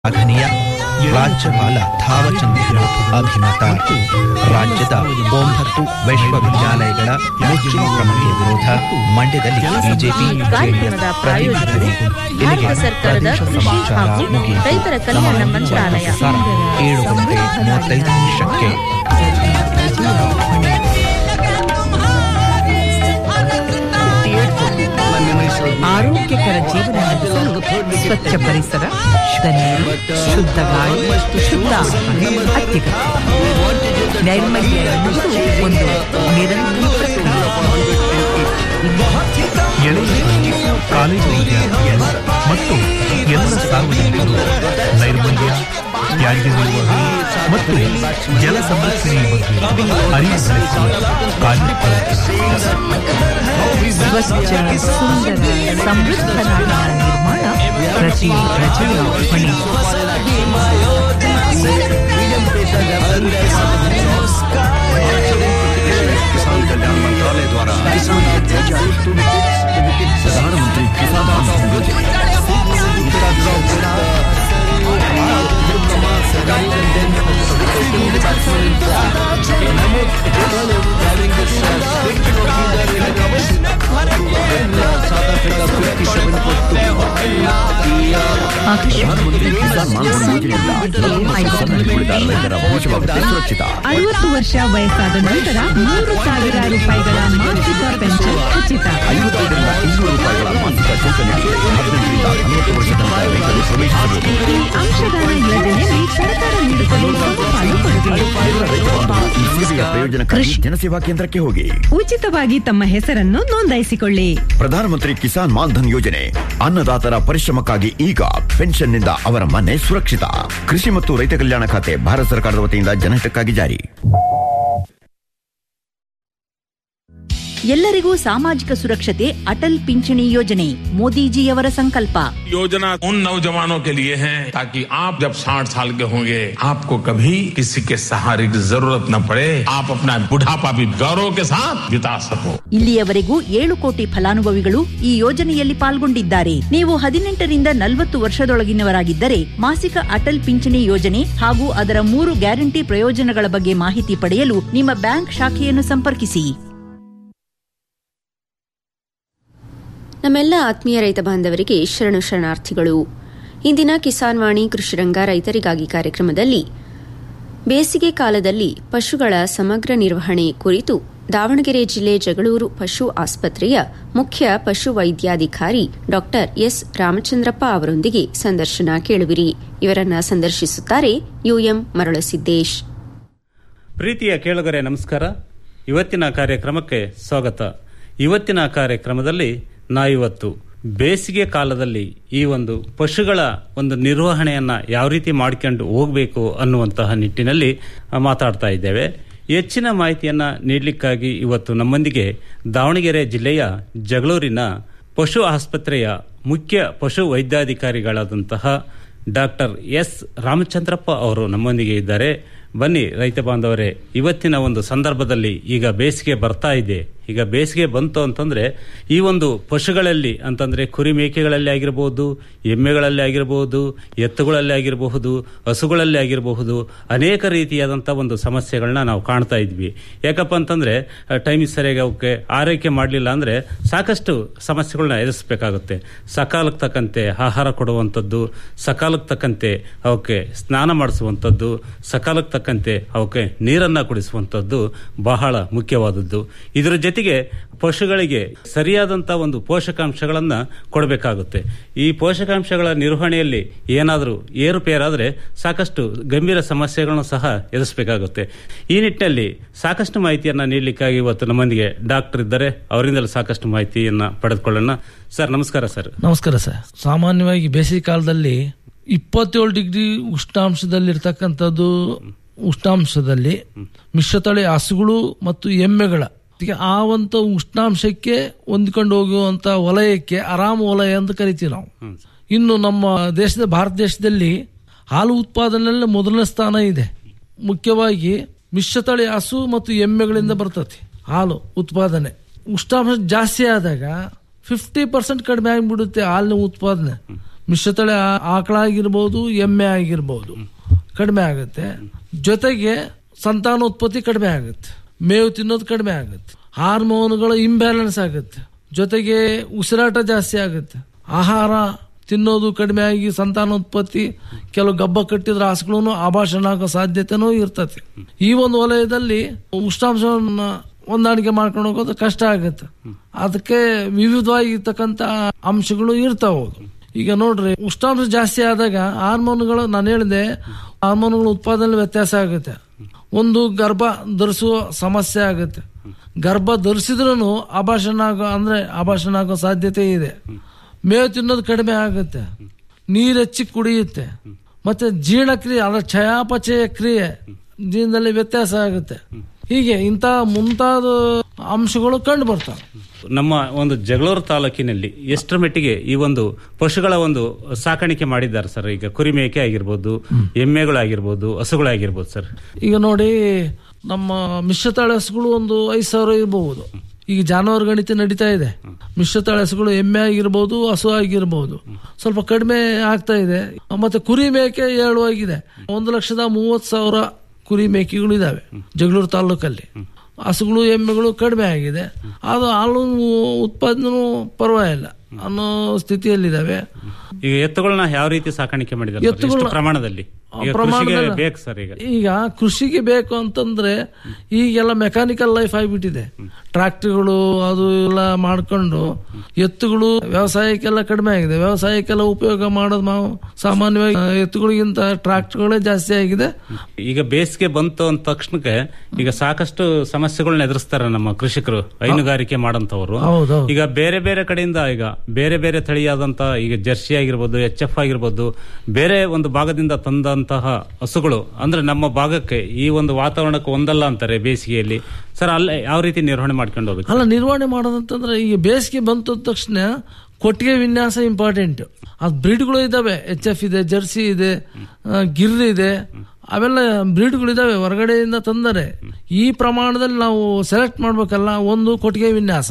ಶ್ಲಾಘನೀಯ ರಾಜ್ಯಪಾಲ ಥಾವರ್ಚಂದ್ ಅಭಿಮತ ರಾಜ್ಯದ ಒಂಬತ್ತು ವಿಶ್ವವಿದ್ಯಾಲಯಗಳ ಮುಚ್ಚುವ ಕ್ರಮಕ್ಕೆ ವಿರೋಧ ಮಂಡ್ಯದಲ್ಲಿ ಬಿಜೆಪಿ ಕಾರ್ಯಕ್ರಮದ ಪ್ರಾಯೋಜಕರು ಭಾರತ ಸರ್ಕಾರದ ಕೃಷಿ ಹಾಗೂ ರೈತರ ಕಲ್ಯಾಣ ಮಂತ್ರಾಲಯ ಏಳು ಗಂಟೆ ಮೂವತ್ತೈದು ನಿಮಿಷಕ್ಕೆ ಆರೋಗ್ಯಕರ ಜೀವನ ನಡೆಸಲು ಸ್ವಚ್ಛ ಪರಿಸರ ಶುದ್ಧ ನೀರು ಶುದ್ಧ ಗಾಳಿ ಶುದ್ಧ ಆಹಾರ ಅತ್ಯಗತ್ಯ ನೈರ್ಮಲ್ಯ ಎನ್ನುವುದು ಒಂದು ನಿರಂತರ ಎಳೆಯ ಕಾಲೇಜು ವಿದ್ಯಾರ್ಥಿಗಳು ಮತ್ತು ಎಲ್ಲ ಸಾರ್ವಜನಿಕರು ನೈರ್ಮಲ್ಯ ತ್ಯಾಜ್ಯ ನಿರ್ವಹಣೆ ಮತ್ತು ಜಲ ಸಂರಕ್ಷಣೆಯ ಬಗ್ಗೆ ಅರಿವು ಮೂಡಿಸುವ ಸ್ವಚ್ಛ ಸುಂದರ ಸಮೃದ್ಧ ನಾಡಿನ ನಿರ್ಮಾಣ ಪ್ರತಿ ಪ್ರಜೆಯ ಹೊಣೆ किसान कल्याण मंत्रालय द्वारा किसान प्रधानमंत्री किसान मानधन योजना ಪ್ರಧಾನಮಂತ್ರಿ ಕಿಸಾನ್ ಮಾನ್ಧನ್ ಯೋಜನೆಯಿಂದ ಉಳಿದ ರೈತರ ಭವಿಷ್ಯವಾಗುತ್ತೆ ಸುರಕ್ಷಿತ ಅರವತ್ತು ವರ್ಷ ವಯಸ್ಸಾದ ನಂತರ ಮೂರು ಸಾವಿರ ರೂಪಾಯಿಗಳ ಮಾಸಿಕ ಪೆನ್ಷನ್ ಖಚಿತ ಐವತ್ತೈದರಿಂದ ಇನ್ನೂರು ರೂಪಾಯಿಗಳ ಮಾಸಿಕ ಶುಲ್ಕ ನೀಡಿ ಹದಿನೆಂಟರಿಂದ ನಲವತ್ತು ವರ್ಷ ತನಕ ರೈತರು ಪ್ರವೇಶಿಸಬಹುದು ಈ ಅಂಶದಾನ ಯೋಜನೆಯಲ್ಲಿ ಸರ್ಕಾರ ನೀಡುತ್ತದೆ ಸಮಪಾಲು ಕೊಡುಗೆ ರೈತ ಬಾಂಧವರು ಈ ಸೇವೆಯ ಪ್ರಯೋಜನಕ್ಕಾಗಿ ಜನಸೇವಾ ಕೇಂದ್ರಕ್ಕೆ ಹೋಗಿ ಉಚಿತವಾಗಿ ತಮ್ಮ ಹೆಸರನ್ನು ನೋಂದಾಯಿಸಿಕೊಳ್ಳಿ ಪ್ರಧಾನಮಂತ್ರಿ ಕಿಸಾನ್ ಮಾನ್ಧನ್ ಯೋಜನೆ ಅನ್ನದಾತರ ಪರಿಶ್ರಮಕ್ಕಾಗಿ ಈಗ ಪೆನ್ಷನ್ನಿಂದ ಅವರ ಮನೆ ಸುರಕ್ಷಿತ ಕೃಷಿ ಮತ್ತು ರೈತ ಕಲ್ಯಾಣ ಖಾತೆ ಭಾರತ ಸರ್ಕಾರದ ವತಿಯಿಂದ ಜನಹಿತಕ್ಕಾಗಿ ಜಾರಿ ಎಲ್ಲರಿಗೂ ಸಾಮಾಜಿಕ ಸುರಕ್ಷತೆ ಅಟಲ್ ಪಿಂಚಣಿ ಯೋಜನೆ ಮೋದಿಜಿಯವರ ಸಂಕಲ್ಪ योजना उन नौजवानों के लिए है ताकि आप जब 60 साल के होंगे आपको कभी किसी के सहारे की जरूरत न पड़े आप अपना बुढ़ापा भी गौरव के साथ बिता सको ಇಲ್ಲಿಯವರೆಗೂ ಏಳು ಕೋಟಿ ಫಲಾನುಭವಿಗಳು ಈ ಯೋಜನೆಯಲ್ಲಿ ಪಾಲ್ಗೊಂಡಿದ್ದಾರೆ ನೀವು ಹದಿನೆಂಟರಿಂದ ನಲವತ್ತು ವರ್ಷದೊಳಗಿನವರಾಗಿದ್ದರೆ ಮಾಸಿಕ ಅಟಲ್ ಪಿಂಚಣಿ ಯೋಜನೆ ಹಾಗೂ ಅದರ ಮೂರು ಗ್ಯಾರಂಟಿ ಪ್ರಯೋಜನಗಳ ಬಗ್ಗೆ ಮಾಹಿತಿ ಪಡೆಯಲು ನಿಮ್ಮ ಬ್ಯಾಂಕ್ ಶಾಖೆಯನ್ನು ಸಂಪರ್ಕಿಸಿ ನಮ್ಮೆಲ್ಲ ಆತ್ಮೀಯ ರೈತ ಬಾಂಧವರಿಗೆ ಶರಣು ಶರಣಾರ್ಥಿಗಳು ಇಂದಿನ ಕಿಸಾನ್ ವಾಣಿ ಕೃಷಿರಂಗ ರೈತರಿಗಾಗಿ ಕಾರ್ಯಕ್ರಮದಲ್ಲಿ ಬೇಸಿಗೆ ಕಾಲದಲ್ಲಿ ಪಶುಗಳ ಸಮಗ್ರ ನಿರ್ವಹಣೆ ಕುರಿತು ದಾವಣಗೆರೆ ಜಿಲ್ಲೆ ಜಗಳೂರು ಪಶು ಆಸ್ಪತ್ರೆಯ ಮುಖ್ಯ ಪಶು ವೈದ್ಯಾಧಿಕಾರಿ ಡಾ ಎಸ್ ರಾಮಚಂದ್ರಪ್ಪ ಅವರೊಂದಿಗೆ ಸಂದರ್ಶನ ಕೇಳುವಿರಿ ಇವರನ್ನ ಸಂದರ್ಶಿಸುತ್ತಾರೆ ಯುಎಂ ಮರಳಸಿದ್ದೇಶ್ ಪ್ರೀತಿಯ ಕೇಳುಗರೆ ನಮಸ್ಕಾರ ಇವತ್ತಿನ ಕಾರ್ಯಕ್ರಮಕ್ಕೆ ಸ್ವಾಗತ ಇವತ್ತಿನ ಕಾರ್ಯಕ್ರಮದಲ್ಲಿ ನಾವಿವತ್ತು ಬೇಸಿಗೆ ಕಾಲದಲ್ಲಿ ಈ ಒಂದು ಪಶುಗಳ ಒಂದು ನಿರ್ವಹಣೆಯನ್ನ ಯಾವ ರೀತಿ ಮಾಡ್ಕೊಂಡು ಹೋಗಬೇಕು ಅನ್ನುವಂತಹ ನಿಟ್ಟಿನಲ್ಲಿ ಆ, ಮಾತಾಡ್ತಾ ಇದ್ದೇವೆ ಹೆಚ್ಚಿನ ಮಾಹಿತಿಯನ್ನ ನೀಡಲಿಕ್ಕಾಗಿ ಇವತ್ತು ನಮ್ಮೊಂದಿಗೆ ದಾವಣಗೆರೆ ಜಿಲ್ಲೆಯ ಜಗಳೂರಿನ ಪಶು ಆಸ್ಪತ್ರೆಯ ಮುಖ್ಯ ಪಶು ವೈದ್ಯಾಧಿಕಾರಿಗಳಾದಂತಹ ಡಾಕ್ಟರ್ ಎಸ್ ರಾಮಚಂದ್ರಪ್ಪ ಅವರು ನಮ್ಮೊಂದಿಗೆ ಇದ್ದಾರೆ ಬನ್ನಿ ರೈತ ಬಾಂಧವರೇ ಇವತ್ತಿನ ಒಂದು ಸಂದರ್ಭದಲ್ಲಿ ಈಗ ಬೇಸಿಗೆ ಬರ್ತಾ ಇದೆ ಈಗ ಬೇಸಿಗೆ ಬಂತು ಅಂತಂದ್ರೆ ಈ ಒಂದು ಪಶುಗಳಲ್ಲಿ ಅಂತಂದ್ರೆ ಕುರಿ ಮೇಕೆಗಳಲ್ಲಿ ಆಗಿರಬಹುದು ಎಮ್ಮೆಗಳಲ್ಲಿ ಆಗಿರಬಹುದು ಎತ್ತುಗಳಲ್ಲಿ ಆಗಿರಬಹುದು ಹಸುಗಳಲ್ಲಿ ಆಗಿರಬಹುದು ಅನೇಕ ರೀತಿಯಾದಂಥ ಒಂದು ಸಮಸ್ಯೆಗಳನ್ನ ನಾವು ಕಾಣ್ತಾ ಇದ್ವಿ ಯಾಕಪ್ಪ ಅಂತಂದ್ರೆ ಟೈಮಿಗೆ ಸರಿಯಾಗಿ ಅವಕ್ಕೆ ಆರೈಕೆ ಮಾಡಲಿಲ್ಲ ಅಂದ್ರೆ ಸಾಕಷ್ಟು ಸಮಸ್ಯೆಗಳನ್ನ ಎದುರಿಸಬೇಕಾಗುತ್ತೆ ಸಕಾಲಕ್ಕೆ ತಕ್ಕಂತೆ ಆಹಾರ ಕೊಡುವಂಥದ್ದು ಸಕಾಲಕ್ಕೆ ತಕ್ಕಂತೆ ಅವಕ್ಕೆ ಸ್ನಾನ ಮಾಡಿಸುವಂಥದ್ದು ಸಕಾಲಕ್ಕೆ ತಕ್ಕಂತೆ ಅವಕ್ಕೆ ನೀರನ್ನ ಕುಡಿಸುವಂಥದ್ದು ಬಹಳ ಮುಖ್ಯವಾದದ್ದು ಇದರ ಜೊತೆಗೆ ಪಶುಗಳಿಗೆ ಸರಿಯಾದಂಥ ಒಂದು ಪೋಷಕಾಂಶಗಳನ್ನ ಕೊಡಬೇಕಾಗುತ್ತೆ ಈ ಪೋಷಕಾಂಶಗಳ ನಿರ್ವಹಣೆಯಲ್ಲಿ ಏನಾದರೂ ಏರುಪೇರಾದರೆ ಸಾಕಷ್ಟು ಗಂಭೀರ ಸಮಸ್ಯೆಗಳನ್ನು ಸಹ ಎದುರಿಸಬೇಕಾಗುತ್ತೆ ಈ ನಿಟ್ಟಿನಲ್ಲಿ ಸಾಕಷ್ಟು ಮಾಹಿತಿಯನ್ನ ನೀಡಲಿಕ್ಕಾಗಿ ಇವತ್ತು ನಮ್ಮೊಂದಿಗೆ ಡಾಕ್ಟರ್ ಇದ್ದಾರೆ ಅವರಿಂದಲೂ ಸಾಕಷ್ಟು ಮಾಹಿತಿಯನ್ನ ಪಡೆದುಕೊಳ್ಳೋಣ ಸರ್ ನಮಸ್ಕಾರ ಸರ್ ನಮಸ್ಕಾರ ಸರ್ ಸಾಮಾನ್ಯವಾಗಿ ಬೇಸಿಗೆ ಕಾಲದಲ್ಲಿ ಇಪ್ಪತ್ತೇಳು ಡಿಗ್ರಿ ಉಷ್ಣಾಂಶದಲ್ಲಿರ್ತಕ್ಕಂಥದ್ದು ಉಷ್ಣಾಂಶದಲ್ಲಿ ಮಿಶ್ರತಳಿ ಹಸುಗಳು ಮತ್ತು ಎಮ್ಮೆಗಳ ಈಗ ಆ ಒಂದು ಉಷ್ಣಾಂಶಕ್ಕೆ ಹೊಂದ್ಕೊಂಡು ಹೋಗುವಂತ ವಲಯಕ್ಕೆ ಆರಾಮ ವಲಯ ಅಂತ ಕರಿತೀವಿ ನಾವು ಇನ್ನು ನಮ್ಮ ದೇಶದ ಭಾರತ ದೇಶದಲ್ಲಿ ಹಾಲು ಉತ್ಪಾದನೆಯಲ್ಲಿ ಮೊದಲನೇ ಸ್ಥಾನ ಇದೆ ಮುಖ್ಯವಾಗಿ ಮಿಶ್ರತಳಿ ಹಸು ಮತ್ತು ಎಮ್ಮೆಗಳಿಂದ ಬರ್ತದೆ ಹಾಲು ಉತ್ಪಾದನೆ ಉಷ್ಣಾಂಶ ಜಾಸ್ತಿ ಆದಾಗ ಫಿಫ್ಟಿ ಪರ್ಸೆಂಟ್ ಕಡಿಮೆ ಆಗಿಬಿಡುತ್ತೆ ಹಾಲಿನ ಉತ್ಪಾದನೆ ಮಿಶ್ರತಳಿ ಆ- ಆಕಳ ಆಗಿರ್ಬೋದು ಎಮ್ಮೆ ಆಗಿರ್ಬೋದು ಕಡಿಮೆ ಆಗುತ್ತೆ ಜೊತೆಗೆ ಸಂತಾನೋತ್ಪತ್ತಿ ಕಡಿಮೆ ಆಗುತ್ತೆ ಮೇವು ತಿನ್ನೋದು ಕಡಿಮೆ ಆಗುತ್ತೆ ಹಾರ್ಮೋನ್ಗಳ ಇಂಬ್ಯಾಲೆನ್ಸ್ ಆಗುತ್ತೆ ಜೊತೆಗೆ ಉಸಿರಾಟ ಜಾಸ್ತಿ ಆಗುತ್ತೆ ಆಹಾರ ತಿನ್ನೋದು ಕಡಿಮೆ ಆಗಿ ಸಂತಾನೋತ್ಪತ್ತಿ ಕೆಲವು ಗಬ್ಬ ಕಟ್ಟಿದ್ರ ಹಸುಗಳು ಆಭಾಷಣ ಆಗೋ ಸಾಧ್ಯತೆನೂ ಇರ್ತದೆ ಈ ಒಂದು ವಲಯದಲ್ಲಿ ಉಷ್ಣಾಂಶವನ್ನ ಹೊಂದಾಣಿಕೆ ಮಾಡ್ಕೊಂಡು ಹೋಗೋದು ಕಷ್ಟ ಆಗುತ್ತೆ ಅದಕ್ಕೆ ವಿವಿಧವಾಗಿರ್ತಕ್ಕಂಥ ಅಂಶಗಳು ಇರ್ತಾವ ಈಗ ನೋಡ್ರಿ ಉಷ್ಣಾಂಶ ಜಾಸ್ತಿ ಆದಾಗ ಹಾರ್ಮೋನ್ಗಳು ನಾನು ಹೇಳಿದೆ ಹಾರ್ಮೋನ್ಗಳ ಉತ್ಪಾದನೆ ವ್ಯತ್ಯಾಸ ಆಗುತ್ತೆ ಒಂದು ಗರ್ಭ ಧರಿಸುವ ಸಮಸ್ಯೆ ಆಗುತ್ತೆ ಗರ್ಭ ಧರಿಸಿದ್ರೂ ಆಭಾಷಣ ಆಗೋ ಅಂದ್ರೆ ಆಭಾಷಣ ಆಗೋ ಸಾಧ್ಯತೆ ಇದೆ ಮೇವು ತಿನ್ನೋದು ಕಡಿಮೆ ಆಗುತ್ತೆ ನೀರು ಹೆಚ್ಚಿ ಕುಡಿಯುತ್ತೆ ಮತ್ತೆ ಜೀರ್ಣಕ್ರಿಯೆ ಅದರ ಚಯಾಪಚಯ ಕ್ರಿಯೆ ಜೀವನದಲ್ಲಿ ವ್ಯತ್ಯಾಸ ಆಗುತ್ತೆ ಹೀಗೆ ಇಂಥ ಮುಂತಾದ ಅಂಶಗಳು ಕಂಡು ಬರ್ತವೆ ನಮ್ಮ ಒಂದು ಜಗಳೂರು ತಾಲೂಕಿನಲ್ಲಿ ಎಷ್ಟರ ಮಟ್ಟಿಗೆ ಈ ಒಂದು ಪಶುಗಳ ಒಂದು ಸಾಕಾಣಿಕೆ ಮಾಡಿದ್ದಾರೆ ಸರ್ ಈಗ ಕುರಿ ಮೇಕೆ ಆಗಿರ್ಬೋದು ಎಮ್ಮೆಗಳಾಗಿರ್ಬೋದು ಹಸುಗಳಾಗಿರ್ಬೋದು ಸರ್ ಈಗ ನೋಡಿ ನಮ್ಮ ಮಿಶ್ರತಾಳಿ ಹಸುಗಳು ಒಂದು ಐದು ಸಾವಿರ ಇರಬಹುದು ಈಗ ಜಾನುವಾರು ಗಣಿತ ನಡೀತಾ ಇದೆ ಮಿಶ್ರತಾಳಿ ಹಸುಗಳು ಎಮ್ಮೆ ಆಗಿರ್ಬೋದು ಹಸು ಆಗಿರ್ಬೋದು ಸ್ವಲ್ಪ ಕಡಿಮೆ ಆಗ್ತಾ ಇದೆ ಮತ್ತೆ ಕುರಿ ಮೇಕೆ ಏಳುವಾಗಿದೆ ಒಂದು ಲಕ್ಷದ ಮೂವತ್ತು ಸಾವಿರ ಕುರಿ ಮೇಕೆಗಳು ಇದಾವೆ ಜಗಳೂರು ತಾಲೂಕಲ್ಲಿ ಹಸುಗಳು ಎಮ್ಮೆಗಳು ಕಡಿಮೆ ಆಗಿದೆ ಅದು ಹಾಲು ಉತ್ಪಾದನೆ ಪರವಾಗಿಲ್ಲ ಅನ್ನೋ ಸ್ಥಿತಿಯಲ್ಲಿದ್ದಾವೆ ಈಗ ಎತ್ತುಗಳನ್ನ ಯಾವ ರೀತಿ ಸಾಕಾಣಿಕೆ ಮಾಡಿದ್ದಾರೆ ಸರ್? ಎಷ್ಟು ಎತ್ತುಗಳನ್ನ- ಪ್ರಮಾಣದಲ್ಲಿ ಈಗ ಪ್ರಮಾಣದಲ್ಲಿ- ಕೃಷಿಗೆ ಬೇಕು ಸರ್ ಈಗ ಈಗ ಕೃಷಿಗೆ ಬೇಕು ಅಂತಂದ್ರೆ ಈಗೆಲ್ಲ ಮೆಕ್ಯಾನಿಕಲ್ ಲೈಫ್ ಆಗಿಬಿಟ್ಟಿದೆ ಟ್ರಾಕ್ಟರ್ಗಳು ಅದು ಎಲ್ಲ ಮಾಡ್ಕೊಂಡು ಎತ್ತುಗಳು ವ್ಯವಸಾಯಕ್ಕೆಲ್ಲ ಕಡಿಮೆ ಆಗಿದೆ ವ್ಯವಸಾಯಕ್ಕೆಲ್ಲ ಉಪಯೋಗ ಮಾಡೋದು ನಾವು ಸಾಮಾನ್ಯವಾಗಿ ಆ, ಎತ್ತುಗಳಿಗಿಂತ ಟ್ರಾಕ್ಟರ್ಗಳೇ ಜಾಸ್ತಿ ಆಗಿದೆ ಈಗ ಬೇಸಿಗೆ ಬಂತು ಅಂದ ತಕ್ಷಣಕ್ಕೆ ಈಗ ಸಾಕಷ್ಟು ಸಮಸ್ಯೆಗಳನ್ನ ಎದುರಿಸ್ತಾರೆ ನಮ್ಮ ಕೃಷಿಕರು ಹೈನುಗಾರಿಕೆ ಮಾಡಂತವರು ಹೌದೌದು. ಈಗ ಬೇರೆ ಬೇರೆ ಕಡೆಯಿಂದ ಈಗ ಬೇರೆ ಬೇರೆ ತಳಿಯಾದಂತ ಈಗ ಜರ್ಸಿ ಆಗಿರ್ಬೋದು ಎಚ್ ಎಫ್ ಆಗಿರ್ಬೋದು ಬೇರೆ ಒಂದು ಭಾಗದಿಂದ ತಂದಂತಹ ಹಸುಗಳು ಅಂದ್ರೆ ನಮ್ಮ ಭಾಗಕ್ಕೆ ಈ ಒಂದು ವಾತಾವರಣಕ್ಕೆ ಒಂದಲ್ಲ ಅಂತಾರೆ ಬೇಸಿಗೆಯಲ್ಲಿ ಸರ್ ಅಲ್ಲೇ ಯಾವ ರೀತಿ ನಿರ್ವಹಣೆ ಮಾಡ್ಕೊಂಡು ಹೋಗ್ಬೇಕು ಅಲ್ಲ ನಿರ್ವಹಣೆ ಮಾಡೋದಂತಂದ್ರೆ ಈಗ ಬೇಸಿಗೆ ಬಂತ ತಕ್ಷಣ ಕೊಟ್ಟಿಗೆ ವಿನ್ಯಾಸ ಇಂಪಾರ್ಟೆಂಟ್ ಅದು ಬ್ರೀಡ್ಗಳು ಇದಾವೆ ಎಚ್ ಎಫ್ ಇದೆ ಜರ್ಸಿ ಇದೆ ಆ, ಗಿರ್ ಇದೆ ಅವೆಲ್ಲ ಬ್ರೀಡ್ಗಳು ಇದಾವೆ ಹೊರಗಡೆಯಿಂದ ತಂದರೆ ಈ ಪ್ರಮಾಣದಲ್ಲಿ ನಾವು ಸೆಲೆಕ್ಟ್ ಮಾಡ್ಬೇಕಲ್ಲ ಒಂದು ಕೊಟ್ಟಿಗೆ ವಿನ್ಯಾಸ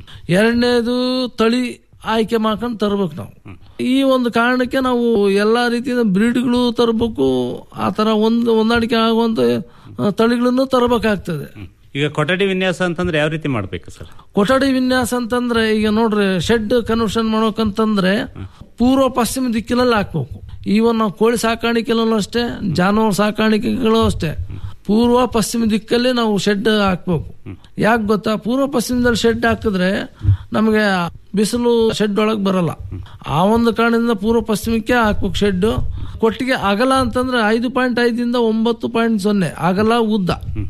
ಎರಡನೇದು ತಳಿ ಆಯ್ಕೆ ಮಾಡ್ಕೊಂಡು ತರಬೇಕು ನಾವು ಈ ಒಂದು ಕಾರಣಕ್ಕೆ ನಾವು ಎಲ್ಲಾ ರೀತಿಯ ಬ್ರೀಡ್ಗಳು ತರಬೇಕು ಆ ತರ ಒಂದು ಹೊಂದಾಣಿಕೆ ಆಗುವಂತ ಆ, ತಳಿಗಳನ್ನು ತರಬೇಕಾಗ್ತದೆ ಈಗ ಕೊಠಡಿ ವಿನ್ಯಾಸ ಅಂತಂದ್ರೆ ಯಾವ ರೀತಿ ಮಾಡ್ಬೇಕು ಸರ್ ಕೊಠಡಿ ವಿನ್ಯಾಸ ಅಂತಂದ್ರೆ ಈಗ ನೋಡ್ರಿ ಶೆಡ್ ಕನ್ವರ್ಷನ್ ಮಾಡ್ಬೇಕಂತಂದ್ರೆ ಪೂರ್ವ ಪಶ್ಚಿಮ ದಿಕ್ಕಿನಲ್ಲಿ ಹಾಕ್ಬೇಕು ಈವನ್ ನಾವು ಕೋಳಿ ಸಾಕಾಣಿಕೆಯಲ್ಲೂ ಅಷ್ಟೇ ಜಾನುವಾರು ಸಾಕಾಣಿಕೆಗಳು ಅಷ್ಟೇ ಪೂರ್ವ ಪಶ್ಚಿಮ ದಿಕ್ಕಲ್ಲಿ ನಾವು ಶೆಡ್ ಹಾಕ್ಬೇಕು ಯಾಕೆ ಗೊತ್ತಾ ಪೂರ್ವ ಪಶ್ಚಿಮದಲ್ಲಿ ಶೆಡ್ ಹಾಕಿದ್ರೆ ನಮಗೆ ಬಿಸಿಲು ಶೆಡ್ ಒಳಗೆ ಬರಲ್ಲ ಆ ಒಂದು ಕಾರಣದಿಂದ ಪೂರ್ವ ಪಶ್ಚಿಮಕ್ಕೆ ಹಾಕ್ಬೇಕು ಶೆಡ್ ಕೊಟ್ಟಿಗೆ ಅಗಲ ಅಂತಂದ್ರೆ ಐದು ಪಾಯಿಂಟ್ ಐದಿಂದ ಒಂಬತ್ತು ಪಾಯಿಂಟ್ ಸೊನ್ನೆ ಅಗಲ ಉದ್ದ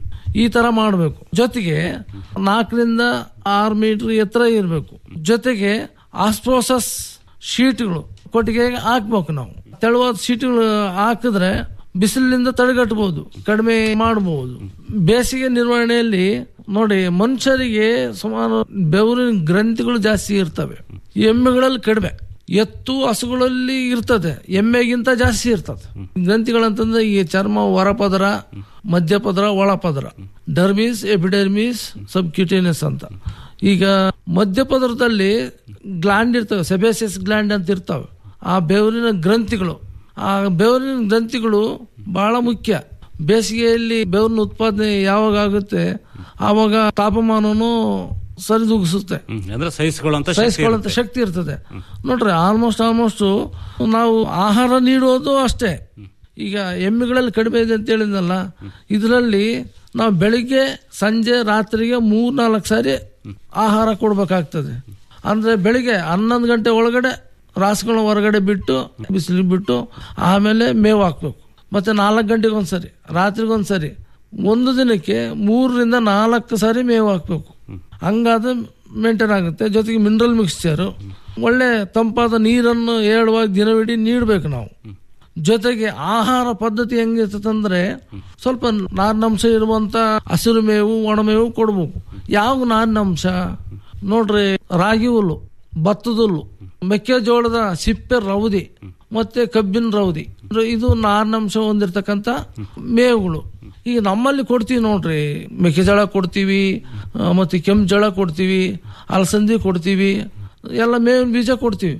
ಈ ತರ ಮಾಡಬೇಕು ಜೊತೆಗೆ ನಾಲ್ಕರಿಂದ ಆರು ಮೀಟರ್ ಎತ್ತರ ಇರಬೇಕು ಜೊತೆಗೆ ಆಸ್ಪ್ರೋಸಸ್ ಶೀಟ್ಗಳು ಕೊಟ್ಟಿಗೆ ಹಾಕ್ಬೇಕು ನಾವು ತೆಳುವಾದ ಶೀಟ್ಗಳು ಹಾಕಿದ್ರೆ ಬಿಸಿಲಿನಿಂದ ತಡೆಗಟ್ಟಬಹುದು ಕಡಿಮೆ ಮಾಡಬಹುದು ಬೇಸಿಗೆ ನಿರ್ವಹಣೆಯಲ್ಲಿ ನೋಡಿ ಮನುಷ್ಯರಿಗೆ ಸುಮಾರು ಬೆವರಿನ ಗ್ರಂಥಿಗಳು ಜಾಸ್ತಿ ಇರ್ತವೆ ಎಮ್ಮೆಗಳಲ್ಲಿ ಕಡಿಮೆ ಎತ್ತು ಹಸುಗಳಲ್ಲಿ ಇರ್ತದೆ ಎಮ್ಮೆಗಿಂತ ಜಾಸ್ತಿ ಇರ್ತದೆ ಗ್ರಂಥಿಗಳಂತಂದ್ರೆ ಈ ಚರ್ಮ ಹೊರಪದರ ಮಧ್ಯಪದರ ಒಳಪದರ ಡರ್ಮೀಸ್ ಎಪಿಡರ್ಮೀಸ್ ಸಬ್ ಕ್ಯೂಟೇನಿಯಸ್ ಅಂತ ಈಗ ಮಧ್ಯಪದರದಲ್ಲಿ ಗ್ಲ್ಯಾಂಡ್ ಇರ್ತವೆ ಸೆಬೇಸಿಯಸ್ ಗ್ಲ್ಯಾಂಡ್ ಅಂತ ಇರ್ತವೆ ಆ ಬೆವರಿನ ಗ್ರಂಥಿಗಳು ಆ ಬೆವರಿನ ಗ್ರಂಥಿಗಳು ಬಹಳ ಮುಖ್ಯ ಬೇಸಿಗೆಯಲ್ಲಿ ಬೆವರಿನ ಉತ್ಪಾದನೆ ಯಾವಾಗ ಆಗುತ್ತೆ ಆವಾಗ ತಾಪಮಾನನು ಸರಿದೂಗಿಸುತ್ತೆ ಹ್ಮ್. ಅಂದ್ರೆ ಸಹಿಸಿಕೊಳ್ಳುವಂತ ಶಕ್ತಿ ಸಹಿಸಿಕೊಳ್ಳುವಂತ ಇರುತ್ತೆ. ಶಕ್ತಿ ಇರ್ತದೆ ನೋಡ್ರಿ ಆಲ್ಮೋಸ್ಟ್ ಆಲ್ಮೋಸ್ಟ್ ನಾವು ಆಹಾರ ನೀಡೋದು ಅಷ್ಟೇ ಈಗ ಎಮ್ಮೆಗಳಲ್ಲಿ ಕಡಿಮೆ ಇದೆ ಅಂತ ಹೇಳಿದ್ನಲ್ಲ ಇದರಲ್ಲಿ ನಾವು ಬೆಳಿಗ್ಗೆ ಸಂಜೆ ರಾತ್ರಿಗೆ ಮೂರ್ ನಾಲ್ಕು ಸಾರಿ ಆಹಾರ ಕೊಡ್ಬೇಕಾಗ್ತದೆ ಅಂದ್ರೆ ಬೆಳಿಗ್ಗೆ ಹನ್ನೊಂದು ಗಂಟೆ ಒಳಗಡೆ ರಾಸುಗಳನ್ನ ಹೊರಗಡೆ ಬಿಟ್ಟು ಬಿಸಿಲಿಗೆ ಬಿಟ್ಟು ಆಮೇಲೆ ಮೇವು ಹಾಕ್ಬೇಕು ಮತ್ತೆ ನಾಲ್ಕು ಗಂಟೆಗೆ ಒಂದ್ಸರಿ ರಾತ್ರಿಗೊಂದ್ಸರಿ ಒಂದು ದಿನಕ್ಕೆ ಮೂರರಿಂದ ನಾಲ್ಕು ಸಾರಿ ಮೇವು ಹಾಕ್ಬೇಕು ಹಂಗಾದ್ರೆ ಮೇಂಟೈನ್ ಆಗುತ್ತೆ ಜೊತೆಗೆ ಮಿನರಲ್ ಮಿಕ್ಸ್ಚರ್ ಒಳ್ಳೆ ತಂಪಾದ ನೀರನ್ನು ಏಳುವಾಗಿ ದಿನವಿಡೀ ನೀಡಬೇಕು ನಾವು ಜೊತೆಗೆ ಆಹಾರ ಪದ್ಧತಿ ಹೆಂಗಿರ್ತದಂದ್ರೆ ಸ್ವಲ್ಪ ನಾರಿನಂಶ ಇರುವಂತ ಹಸಿರು ಮೇವು ಒಣಮೇವು ಕೊಡ್ಬೇಕು ಯಾವ ನಾರಿನಂಶ ನೋಡ್ರಿ ರಾಗಿ ಹುಲ್ಲು ಭತ್ತದ ಹುಲ್ಲು ಮೆಕ್ಕೆಜೋಳದ ಸಿಪ್ಪೆ ರೌದಿ ಮತ್ತೆ ಕಬ್ಬಿನ ರೌದಿ ಇದು ನಾರಿನಂಶ ಹೊಂದಿರತಕ್ಕಂತ ಮೇವುಗಳು ಈಗ ನಮ್ಮಲ್ಲಿ ಕೊಡ್ತೀವಿ ನೋಡ್ರಿ ಮೆಕ್ಕೆಜೋಳ ಕೊಡ್ತೀವಿ ಆ, ಮತ್ತೆ ಕೆಂಪು ಜೋಳ ಕೊಡ್ತೀವಿ ಅಲಸಂದಿ ಕೊಡ್ತೀವಿ ಎಲ್ಲ ಮೇವಿನ ಬೀಜ ಕೊಡ್ತೀವಿ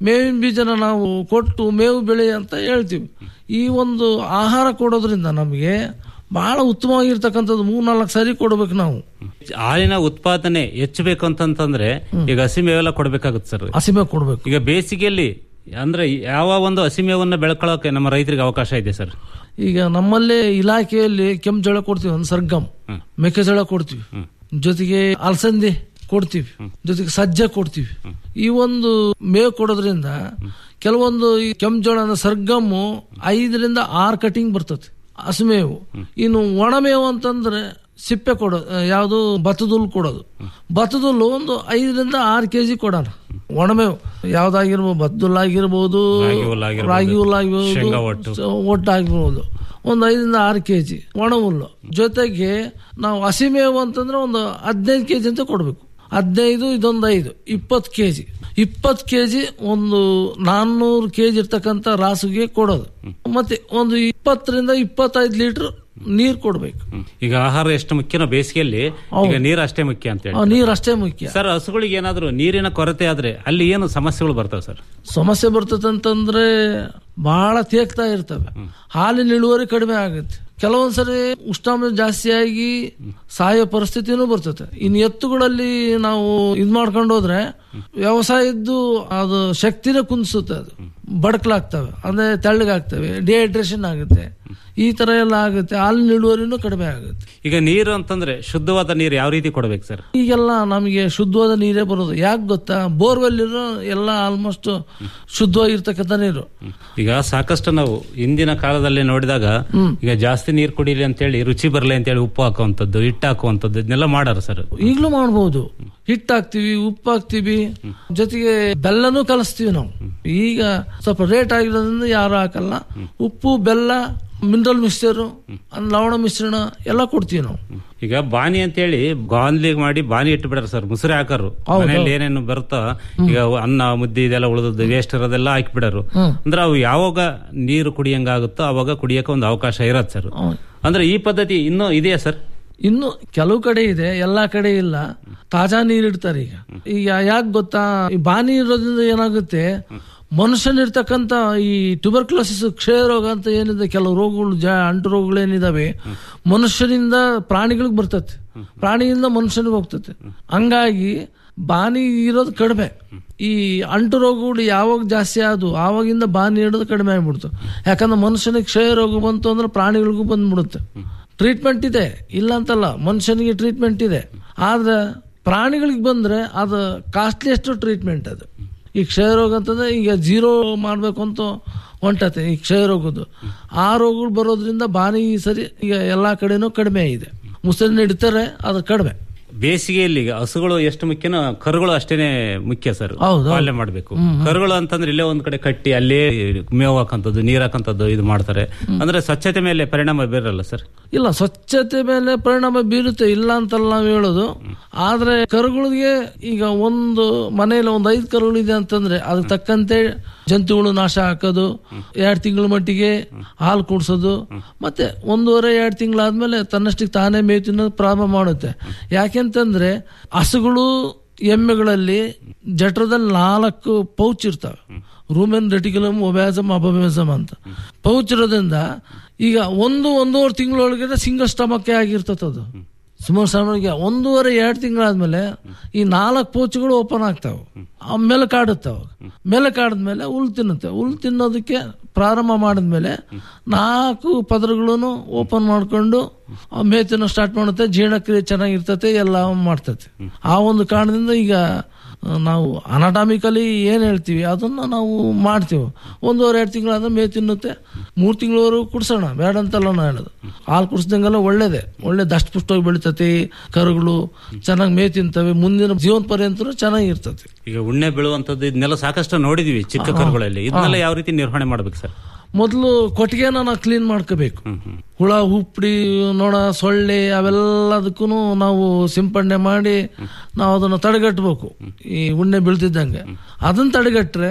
ಮೇವಿನ ಬೀಜನ ನಾವು ಕೊಟ್ಟು ಮೇವು ಬೆಳೆ ಅಂತ ಹೇಳ್ತೀವಿ ಈ ಒಂದು ಆಹಾರ ಕೊಡೋದ್ರಿಂದ ನಮಗೆ ಬಹಳ ಉತ್ತಮವಾಗಿರ್ತಕ್ಕಂಥದ್ದು ಮೂರ್ನಾಲ್ಕು ಸರಿ ಕೊಡ್ಬೇಕು ನಾವು ಹಾಲಿನ ಉತ್ಪಾದನೆ ಹೆಚ್ಚಬೇಕು ಅಂತಂತಂದ್ರೆ ಈಗ ಹಸಿಮೇವೆಲ್ಲ ಕೊಡ್ಬೇಕಾಗುತ್ತೆ ಸರ್ ಹಸಿಮೆ ಕೊಡ್ಬೇಕು ಈಗ ಬೇಸಿಗೆಯಲ್ಲಿ ಅಂದ್ರೆ ಯಾವ ಒಂದು ಹಸಿಮೇವನ್ನ ಬೆಳ್ಕೊಳ್ಳೋಕೆ ನಮ್ಮ ರೈತರಿಗೆ ಅವಕಾಶ ಇದೆ ಸರ್ ಈಗ ನಮ್ಮಲ್ಲೇ ಇಲಾಖೆಯಲ್ಲಿ ಕೆಂಪು ಜೋಳ ಕೊಡ್ತೀವಿ ಒಂದು ಸರ್ಗಮ್ ಮೆಕ್ಕೆಜೋಳ ಕೊಡ್ತೀವಿ ಜೊತೆಗೆ ಅಲಸಂದೆ ಕೊಡ್ತೀವಿ ಜೊತೆಗೆ ಸಜ್ಜೆ ಕೊಡ್ತೀವಿ ಈ ಒಂದು ಮೇವು ಕೊಡೋದ್ರಿಂದ ಕೆಲವೊಂದು ಈ ಕೆಂಪು ಜೋಳ ಅಂದ್ರೆ ಸರ್ಗಮ್ಮು ಐದರಿಂದ ಆರು ಕಟಿಂಗ್ ಬರ್ತದೆ ಹಸುಮೇವು ಇನ್ನು ಒಣಮೇವು ಅಂತಂದ್ರೆ ಸಿಪ್ಪೆ ಕೊಡೋದು ಯಾವುದು ಭತ್ತದುಲ್ಲು ಕೊಡೋದು ಭತ್ತದುಲ್ಲು ಒಂದು ಐದರಿಂದ ಆರು ಕೆ ಜಿ ಕೊಡೋಣ ಒಣಮೇವು ಯಾವ್ದಾಗಿರ್ಬೋದು ಭತ್ತದುಲ್ಲು ಆಗಿರ್ಬೋದು ರಾಗಿ ಹುಲ್ಲು ಆಗಿರ್ಬೋದು, ರಾಗಿ ಹುಲ್ಲು ಆಗಿರ್ಬೋದು ಶೇಂಗಾ ಒಟ್ಟು. ಒಟ್ಟು ಆಗಿರ್ಬೋದು ಒಂದು ಐದರಿಂದ ಆರು ಕೆ ಜಿ ಒಣ ಹುಲ್ಲು ಜೊತೆಗೆ ನಾವು ಹಸಿಮೇವು ಅಂತಂದ್ರೆ ಒಂದು ಹದಿನೈದು ಕೆ ಜಿ ಅಂತ ಕೊಡಬೇಕು ಹದಿನೈದು ಇದೊಂದು ಐದು ಇಪ್ಪತ್ತು ಕೆ ಜಿ ಇಪ್ಪತ್ತು ಕೆ ಜಿ ಒಂದು ನಾನ್ನೂರು ಕೆ ಜಿ ಇರ್ತಕ್ಕಂಥ ರಾಸುಗೆ ಕೊಡೋದು ಮತ್ತೆ ಒಂದು ಇಪ್ಪತ್ತರಿಂದ ಇಪ್ಪತ್ತೈದು ಲೀಟರ್ ನೀರು ಕೊಡ್ಬೇಕು ಈಗ ಆಹಾರ ಎಷ್ಟು ಮುಖ್ಯನೋ ಬೇಸಿಗೆಯಲ್ಲಿ ಈಗ ನೀರು ಅಷ್ಟೇ ಮುಖ್ಯ ಅಂತ ಆ ಹೇಳಿ ನೀರು ಅಷ್ಟೇ ಮುಖ್ಯ ಸರ್ ಹಸುಗಳಿಗೆ ಏನಾದ್ರು ನೀರಿನ ಕೊರತೆ ಆದ್ರೆ ಅಲ್ಲಿ ಏನು ಸಮಸ್ಯೆಗಳು ಬರ್ತವೆ ಸರ್ ಸಮಸ್ಯೆ ಬರ್ತದೆ ಅಂತಂದ್ರೆ ಬಹಳ ತೇಗ್ತಾ ಇರ್ತವೆ ಹಾಲಿನ ಇಳುವರಿ ಕಡಿಮೆ ಆಗುತ್ತೆ ಕೆಲವೊಂದ್ಸರಿ ಉಷ್ಣಾಂಶ ಜಾಸ್ತಿ ಆಗಿ ಸಾಯೋ ಪರಿಸ್ಥಿತಿನೂ ಬರ್ತದೆ ಇನ್ನು ಎತ್ತುಗಳಲ್ಲಿ ನಾವು ಇದ್ ಮಾಡ್ಕೊಂಡು ಹೋದ್ರೆ ವ್ಯವಸಾಯದ್ದು ಅದು ಶಕ್ತಿನೇ ಕುಂದಿಸುತ್ತೆ ಅದು ಬಡಕಲಾಗ್ತವೆ ಅಂದ್ರೆ ತೆಳ್ಳಗಾಗ್ತವೆ ಡಿಹೈಡ್ರೇಷನ್ ಆಗುತ್ತೆ ಈ ತರ ಎಲ್ಲ ಆಗುತ್ತೆ ಹಾಲಿನ ಇಳುವರಿನೂ ಕಡಿಮೆ ಆಗುತ್ತೆ ಈಗ ನೀರು ಅಂತಂದ್ರೆ ಶುದ್ಧವಾದ ನೀರು ಯಾವ ರೀತಿ ಕೊಡ್ಬೇಕು ಸರ್ ಈಗೆಲ್ಲ ನಮಗೆ ಶುದ್ಧವಾದ ನೀರೇ ಬರೋದು ಯಾಕೆ ಗೊತ್ತಾ ಬೋರ್ವೆಲ್ ಇರೋ ಎಲ್ಲ ಆಲ್ಮೋಸ್ಟ್ ಶುದ್ಧವಾಗಿರ್ತಕ್ಕಂಥ ನೀರು ಈಗ ಸಾಕಷ್ಟು ನಾವು ಇಂದಿನ ಕಾಲದಲ್ಲಿ ನೋಡಿದಾಗ ಈಗ ಜಾಸ್ತಿ ನೀರು ಕುಡೀಲಿ ಅಂತೇಳಿ ರುಚಿ ಬರಲಿ ಅಂತೇಳಿ ಉಪ್ಪು ಹಾಕುವಂಥದ್ದು ಹಿಟ್ಟು ಹಾಕುವಂಥದ್ದು ಇದನ್ನೆಲ್ಲ ಮಾಡಾರ ಸರ್ ಈಗಲೂ ಮಾಡ್ಬೋದು ಹಿಟ್ಟು ಹಾಕ್ತಿವಿ ಉಪ್ಪು ಹಾಕ್ತಿವಿ ಜೊತೆಗೆ ಬೆಲ್ಲನೂ ಕಲಿಸ್ತೀವಿ ನಾವು ಈಗ ಸ್ವಲ್ಪ ರೇಟ್ ಆಗಿರೋದ್ರಿಂದ ಯಾರು ಹಾಕಲ್ಲ ಉಪ್ಪು ಬೆಲ್ಲ ಮಿನರಲ್ ಮಿಕ್ಸ್ಚರು ಲವಣ ಮಿಶ್ರಣ ಎಲ್ಲ ಕೊಡ್ತೀವಿ ನಾವು ಈಗ ಬಾನಿ ಅಂತೇಳಿ ಗಾನ್ಲಿ ಮಾಡಿ ಬಾನಿ ಇಟ್ಟು ಬಿಡಾರ ಸರ್ ಮುಸುರೆ ಹಾಕರು ಹೌದು. ಮನೆಯಲ್ಲಿ ಏನೇನು ಬರುತ್ತೋ ಈಗ ಅನ್ನ ಮುದ್ದೆ ಇದೆಲ್ಲ ಉಳಿದದ್ದು ವೇಸ್ಟ್ ಇರೋದೆಲ್ಲ ಹಾಕಿಬಿಡಾರು ಹ್ಮ್. ಅಂದ್ರೆ ಅವು ಯಾವಾಗ ನೀರು ಕುಡಿಯಂಗಾಗುತ್ತೋ ಅವಾಗ ಕುಡಿಯಕ್ಕೆ ಒಂದು ಅವಕಾಶ ಇರತ್ತೆ ಸರ್ ಅಂದ್ರೆ ಈ ಪದ್ಧತಿ ಇನ್ನೂ ಇದೆಯಾ ಸರ್ ಇನ್ನು ಕೆಲವು ಕಡೆ ಇದೆ ಎಲ್ಲಾ ಕಡೆ ಇಲ್ಲ ತಾಜಾ ನೀರ್ ಇಡ್ತಾರೆ ಈಗ ಈಗ ಯಾಕೆ ಗೊತ್ತಾ ಈ ಬಾನಿ ಇರೋದ್ರಿಂದ ಏನಾಗುತ್ತೆ ಮನುಷ್ಯನಿರ್ತಕ್ಕಂಥ ಈ ಟ್ಯೂಬರ್ಕ್ಲೋಸಿಸ್ ಕ್ಷಯ ರೋಗ ಅಂತ ಏನಿದೆ ಕೆಲವು ರೋಗಗಳು ಜ ಅಂಟು ರೋಗಗಳು ಏನಿದಾವೆ ಮನುಷ್ಯನಿಂದ ಪ್ರಾಣಿಗಳಿಗೆ ಬರ್ತತೆ ಪ್ರಾಣಿಯಿಂದ ಮನುಷ್ಯನಿಗೆ ಹೋಗ್ತತೆ ಹಂಗಾಗಿ ಬಾನಿ ಇರೋದು ಕಡಿಮೆ ಈ ಅಂಟು ರೋಗಗಳು ಯಾವಾಗ ಜಾಸ್ತಿ ಆದವು ಆವಾಗಿಂದ ಬಾನಿ ಇಡೋದು ಕಡಿಮೆ ಆಗ್ಬಿಡ್ತು ಯಾಕಂದ್ರೆ ಮನುಷ್ಯನಿಗೆ ಕ್ಷಯ ರೋಗ ಬಂತು ಅಂದ್ರೆ ಪ್ರಾಣಿಗಳಿಗೂ ಬಂದ್ಬಿಡುತ್ತೆ ಟ್ರೀಟ್ಮೆಂಟ್ ಇದೆ ಇಲ್ಲ ಅಂತಲ್ಲ ಮನುಷ್ಯನಿಗೆ ಟ್ರೀಟ್ಮೆಂಟ್ ಇದೆ ಆದ್ರೆ ಪ್ರಾಣಿಗಳಿಗೆ ಬಂದ್ರೆ ಅದು ಕಾಸ್ಟ್ಲಿಯೆಸ್ಟ್ ಟ್ರೀಟ್ಮೆಂಟ್ ಅದು ಈ ಕ್ಷಯ ರೋಗ ಅಂತಂದ್ರೆ ಈಗ ಜೀರೋ ಮಾಡಬೇಕು ಅಂತ ಹೊಂಟತೆ ಈ ಕ್ಷಯ ರೋಗದ್ದು ಆ ರೋಗಗಳು ಬರೋದ್ರಿಂದ ಬಾನಿ ಈ ಸರಿ ಈಗ ಎಲ್ಲಾ ಕಡೆನೂ ಕಡಿಮೆ ಇದೆ ಮುಸಲಿನ ಇಡ್ತಾರೆ ಅದು ಕಡಿಮೆ ಬೇಸಿಗೆಯಲ್ಲಿ ಈಗ ಹಸುಗಳು ಎಷ್ಟು ಮುಖ್ಯನೋ ಕರುಗಳು ಅಷ್ಟೇನೆ ಮುಖ್ಯ ಸರ್ ಹೌದು. ಪಾಲನೆ ಮಾಡಬೇಕು ಕರುಗಳು ಅಂತಂದ್ರೆ ಇಲ್ಲೇ ಒಂದ್ ಕಡೆ ಕಟ್ಟಿ ಅಲ್ಲೇ ಮೇವು ಹಾಕಂತದ್ದು ನೀರ್ ಹಾಕಂತದ್ದು ಇದು ಮಾಡ್ತಾರೆ ಅಂದ್ರೆ ಸ್ವಚ್ಛತೆ ಮೇಲೆ ಪರಿಣಾಮ ಬೀರಲ್ಲ ಸರ್ ಇಲ್ಲ ಸ್ವಚ್ಛತೆ ಮೇಲೆ ಪರಿಣಾಮ ಬೀರುತ್ತೆ ಇಲ್ಲ ಅಂತಲ್ಲ ನಾವು ಹೇಳೋದು ಆದ್ರೆ ಕರುಗಳಿಗೆ ಈಗ ಒಂದು ಮನೆಯಲ್ಲಿ ಒಂದು ಐದು ಕರುಗಳಿದೆ ಅಂತಂದ್ರೆ ಅದಕ್ಕೆ ತಕ್ಕಂತೆ ಜಂತುಗಳು ನಾಶ ಹಾಕೋದು ಎರಡು ತಿಂಗಳ ಮಟ್ಟಿಗೆ ಹಾಲು ಕುಡ್ಸೋದು ಮತ್ತೆ ಒಂದೂವರೆ ಎರಡು ತಿಂಗಳಾದ್ಮೇಲೆ ತನ್ನಷ್ಟಕ್ಕೆ ತಾನೇ ಮೇವು ತಿನ್ನೋದು ಪ್ರಾರಂಭ ಮಾಡುತ್ತೆ ಯಾಕೆಂತಂದ್ರೆ ಹಸುಗಳು ಎಮ್ಮೆಗಳಲ್ಲಿ ಜಠರದಲ್ಲಿ ನಾಲ್ಕು ಪೌಚ್ ಇರ್ತವೆ ರೂಮೆನ್ ರೆಟಿಕ್ಯುಲಮ್ ಒಬ್ಯಾಸಮ್ ಅಬಬ್ಯಾಸಮ್ ಅಂತ ಪೌಚ್ ಇರೋದ್ರಿಂದ ಈಗ ಒಂದು ಒಂದೂವರೆ ತಿಂಗಳೊಳಗೆ ಸಿಂಗಲ್ ಸ್ಟಮಕ್ಕೆ ಆಗಿರ್ತದೆ ಅದು ಸುಮಾರು ಸಾಮಾನ್ಯ ಒಂದೂವರೆ ಎರಡು ತಿಂಗಳಾದ್ಮೇಲೆ ಈ ನಾಲ್ಕು ಪೌಚ್ಗಳು ಓಪನ್ ಆಗ್ತಾವೆ ಆಮೇಲೆ ಕಾಡುತ್ತಾವ ಮೇಲೆ ಕಾಡಿದ್ಮೇಲೆ ಹುಲ್ ತಿನ್ನುತ್ತೆ ಹುಲ್ ತಿನ್ನೋದಕ್ಕೆ ಪ್ರಾರಂಭ ಮಾಡಿದ್ಮೇಲೆ ನಾಲ್ಕು ಪದರಗಳನ್ನು ಓಪನ್ ಮಾಡ್ಕೊಂಡು ಆ ಮೇತಿನ ಸ್ಟಾರ್ಟ್ ಮಾಡುತ್ತೆ ಜೀರ್ಣಕ್ರಿಯೆ ಚೆನ್ನಾಗಿರ್ತತೆ ಎಲ್ಲ ಮಾಡ್ತತೆ ಆ ಒಂದು ಕಾರಣದಿಂದ ಈಗ ಆ, ನಾವು ಅನಾಟಾಮಿಕಲಿ ಏನ್ ಹೇಳ್ತೀವಿ ಅದನ್ನ ನಾವು ಮಾಡ್ತೀವಿ ಒಂದೂವರೆ ಎರಡು ತಿಂಗಳಾದ್ರೆ ಮೇ ತಿನ್ನುತ್ತೆ ಮೂರು ತಿಂಗಳವರೆಗೂ ಕುಡ್ಸೋಣ ಬೇಡ ಅಂತಲ್ಲ ನಾ ಹೇಳೋದು ಹಾಲು ಕುಡಿಸ್ದಂಗೆಲ್ಲ ಒಳ್ಳೇದೇ ಒಳ್ಳೆ ದಷ್ಟಪುಷ್ಟವಾಗಿ ಬೆಳಿತತಿ ಕರುಗಳು ಚೆನ್ನಾಗಿ ಮೇ ತಿಂತವೆ ಮುಂದಿನ ಜೀವನ ಪರ್ಯಂತನೂ ಚೆನ್ನಾಗಿರ್ತದೆ ಈಗ ಉಣ್ಣೆ ಬೀಳುವಂತದ್ದು ಇದನ್ನೆಲ್ಲ ಸಾಕಷ್ಟು ನೋಡಿದೀವಿ ಚಿಕ್ಕ ಕರುಗಳಲ್ಲಿ ಇದನ್ನೆಲ್ಲ ಯಾವ ರೀತಿ ನಿರ್ವಹಣೆ ಮಾಡ್ಬೇಕು ಸರ್ ಮೊದಲು ಕೊಟ್ಟಿಗೆನ ನಾವು ಕ್ಲೀನ್ ಮಾಡ್ಕೋಬೇಕು ಹುಳ ಹುಪ್ಪಡಿ ನೊಣ ಸೊಳ್ಳೆ ಅವೆಲ್ಲದಕ್ಕೂ ನಾವು ಸಿಂಪಡಣೆ ಮಾಡಿ ನಾವು ಅದನ್ನು ತಡೆಗಟ್ಟಬೇಕು ಈ ಉಣ್ಣೆ ಬೀಳ್ತಿದ್ದಂಗೆ ಅದನ್ನ ತಡೆಗಟ್ರೆ